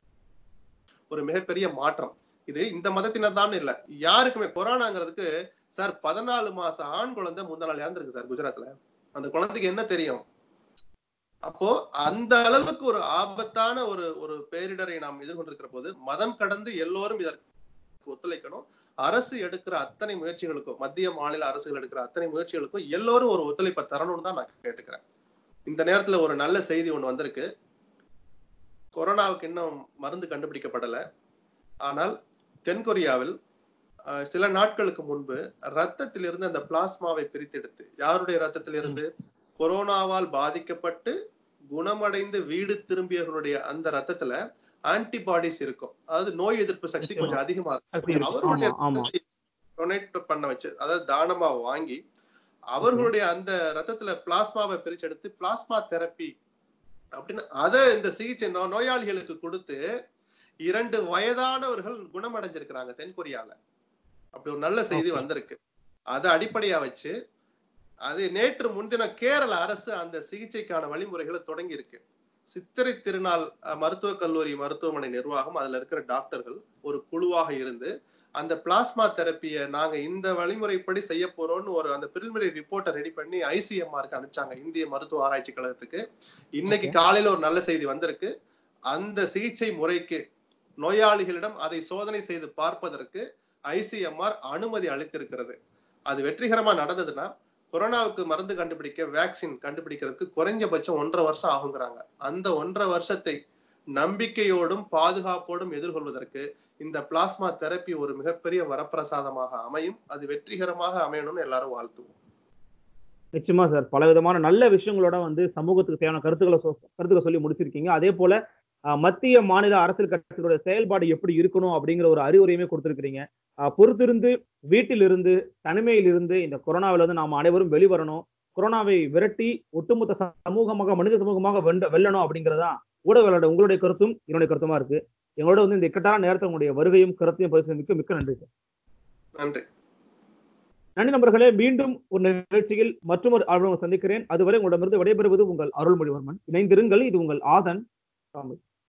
ஒரு மிகப்பெரிய மாற்றம் இது இந்த மதத்தினர் தான் இல்ல யாருக்குமே கொரோனாங்கிறதுக்கு சார் பதினாலு மாச ஆண் குழந்தை முந்தா நாள் இறந்துருக்கு சார் குஜராத்ல அந்த குழந்தைக்கு என்ன தெரியும் அப்போ அந்த அளவுக்கு ஒரு ஆபத்தான ஒரு ஒரு பேரிடரை நாம் எதிர்கொண்டிருக்கிற போது மதம் கடந்து எல்லோரும் இதற்கு ஒத்துழைக்கணும் அரசு எடுக்கிற அத்தனை முயற்சிகளுக்கும் மத்திய மாநில அரசுகள் எடுக்கிற அத்தனை முயற்சிகளுக்கும் எல்லோரும் ஒரு ஒத்துழைப்பை தரணும்னு தான் நான் கேட்டுக்கிறேன் இந்த நேரத்துல ஒரு நல்ல செய்தி ஒண்ணு வந்திருக்கு கொரோனாவுக்கு இன்னும் மருந்து கண்டுபிடிக்கப்படல ஆனால் தென்கொரியாவில் அஹ், சில நாட்களுக்கு முன்பு ரத்தத்திலிருந்து அந்த பிளாஸ்மாவை பிரித்தெடுத்து யாருடைய ரத்தத்திலிருந்து கொரோனாவால் பாதிக்கப்பட்டு குணமடைந்து வீடு திரும்பியவர்களுடைய அந்த ரத்தத்துல ஆன்டிபாடிஸ் இருக்கும் அதாவது நோய் எதிர்ப்பு சக்தி கொஞ்சம் அதிகமா இருக்கும் அவர்களுடைய ஆமா ஆமா டொனேட் பண்ண வச்சு அதாவது தானமா வாங்கி அவர்களுடைய அந்த ரத்தத்துல பிளாஸ்மாவை பிரிச்செடுத்து பிளாஸ்மா தெரப்பி அப்படின்னு அத இந்த சிகிச்சை நோ- நோயாளிகளுக்கு கொடுத்து இரண்டு வயதானவர்கள் குணமடைஞ்சிருக்கிறாங்க தென்கொரியால அப்படி ஒரு நல்ல செய்தி Okay. வந்திருக்கு அதை அடிப்படையா வச்சு அது நேற்று முன்தினம் கேரள அரசு அந்த சிகிச்சைக்கான வழிமுறைகளை தொடங்கி இருக்கு சித்திரை திருநாள் அஹ், மருத்துவக் கல்லூரி மருத்துவமனை நிர்வாகம் அதுல இருக்கிற டாக்டர்கள் ஒரு குழுவாக இருந்து அந்த பிளாஸ்மா தெரப்பியை நாங்க இந்த வழிமுறைப்படி செய்ய போறோம்னு ஒரு அந்த பிரிலிமினரி ரிப்போர்ட்டை ரெடி பண்ணி ஐசிஎம்ஆருக்கு அனுப்பிச்சாங்க இந்திய மருத்துவ ஆராய்ச்சி கழகத்துக்கு இன்னைக்கு காலையில ஒரு நல்ல செய்தி வந்திருக்கு அந்த சிகிச்சை முறைக்கு நோயாளிகளிடம் அதை சோதனை செய்து பார்ப்பதற்கு ஐசிஎம்ஆர் அனுமதி அளித்திருக்கிறது அது வெற்றிகரமா நடந்ததுன்னா கொரோனாவுக்கு மருந்து கண்டுபிடிக்க வேக்சின் கண்டுபிடிக்கிறதுக்கு குறைஞ்சபட்சம் ஒன்றரை வருஷம் ஆகுங்கிறாங்க அந்த ஒன்றரை வருஷத்தை நம்பிக்கையோடும் பாதுகாப்போடும் எதிர்கொள்வதற்கு இந்த பிளாஸ்மா தெரப்பி ஒரு மிகப்பெரிய வரப்பிரசாதமாக அமையும் அது வெற்றிகரமாக அமையணும்னு எல்லாரும் வாழ்த்துவோம் நிச்சயமா சார் பல விதமான நல்ல விஷயங்களோட வந்து சமூகத்துக்கு தேவையான கருத்துக்களை சொ- கருத்துக்களை சொல்லி முடிச்சிருக்கீங்க அதே போல அஹ், மத்திய மாநில அரசியல் கட்சிகளோட செயல்பாடு எப்படி இருக்கணும் அப்படிங்கிற ஒரு அறிவுரையுமே கொடுத்திருக்கிறீங்க அஹ், பொறுத்திருந்து வீட்டிலிருந்து தனிமையிலிருந்து இந்த கொரோனாவில இருந்து நாம் அனைவரும் வெளிவரணும் கொரோனாவை விரட்டி ஒட்டுமொத்த சமூகமாக மனித சமூகமாக வெண்ட வெல்லணும் அப்படிங்கிறதா ஊடகங்களோட உங்களுடைய கருத்தும் என்னுடைய கருத்துமா இருக்கு எங்களோட வந்து இந்த இக்கட்டான நேரத்தை உங்களுடைய வருகையும் கருத்தையும் பரிசீலிக்க மிக்க நன்றி சார் நன்றி நன்றி நண்பர்களே மீண்டும் ஒரு நிகழ்ச்சியில் மற்றொரு ஆர்வம் சந்திக்கிறேன் அதுவரை உங்களிடமிருந்து விடைபெறுவது உங்கள் அருள்மொழிவர்மன் இணைந்திருங்கள் இது உங்கள் ஆதன் ராமு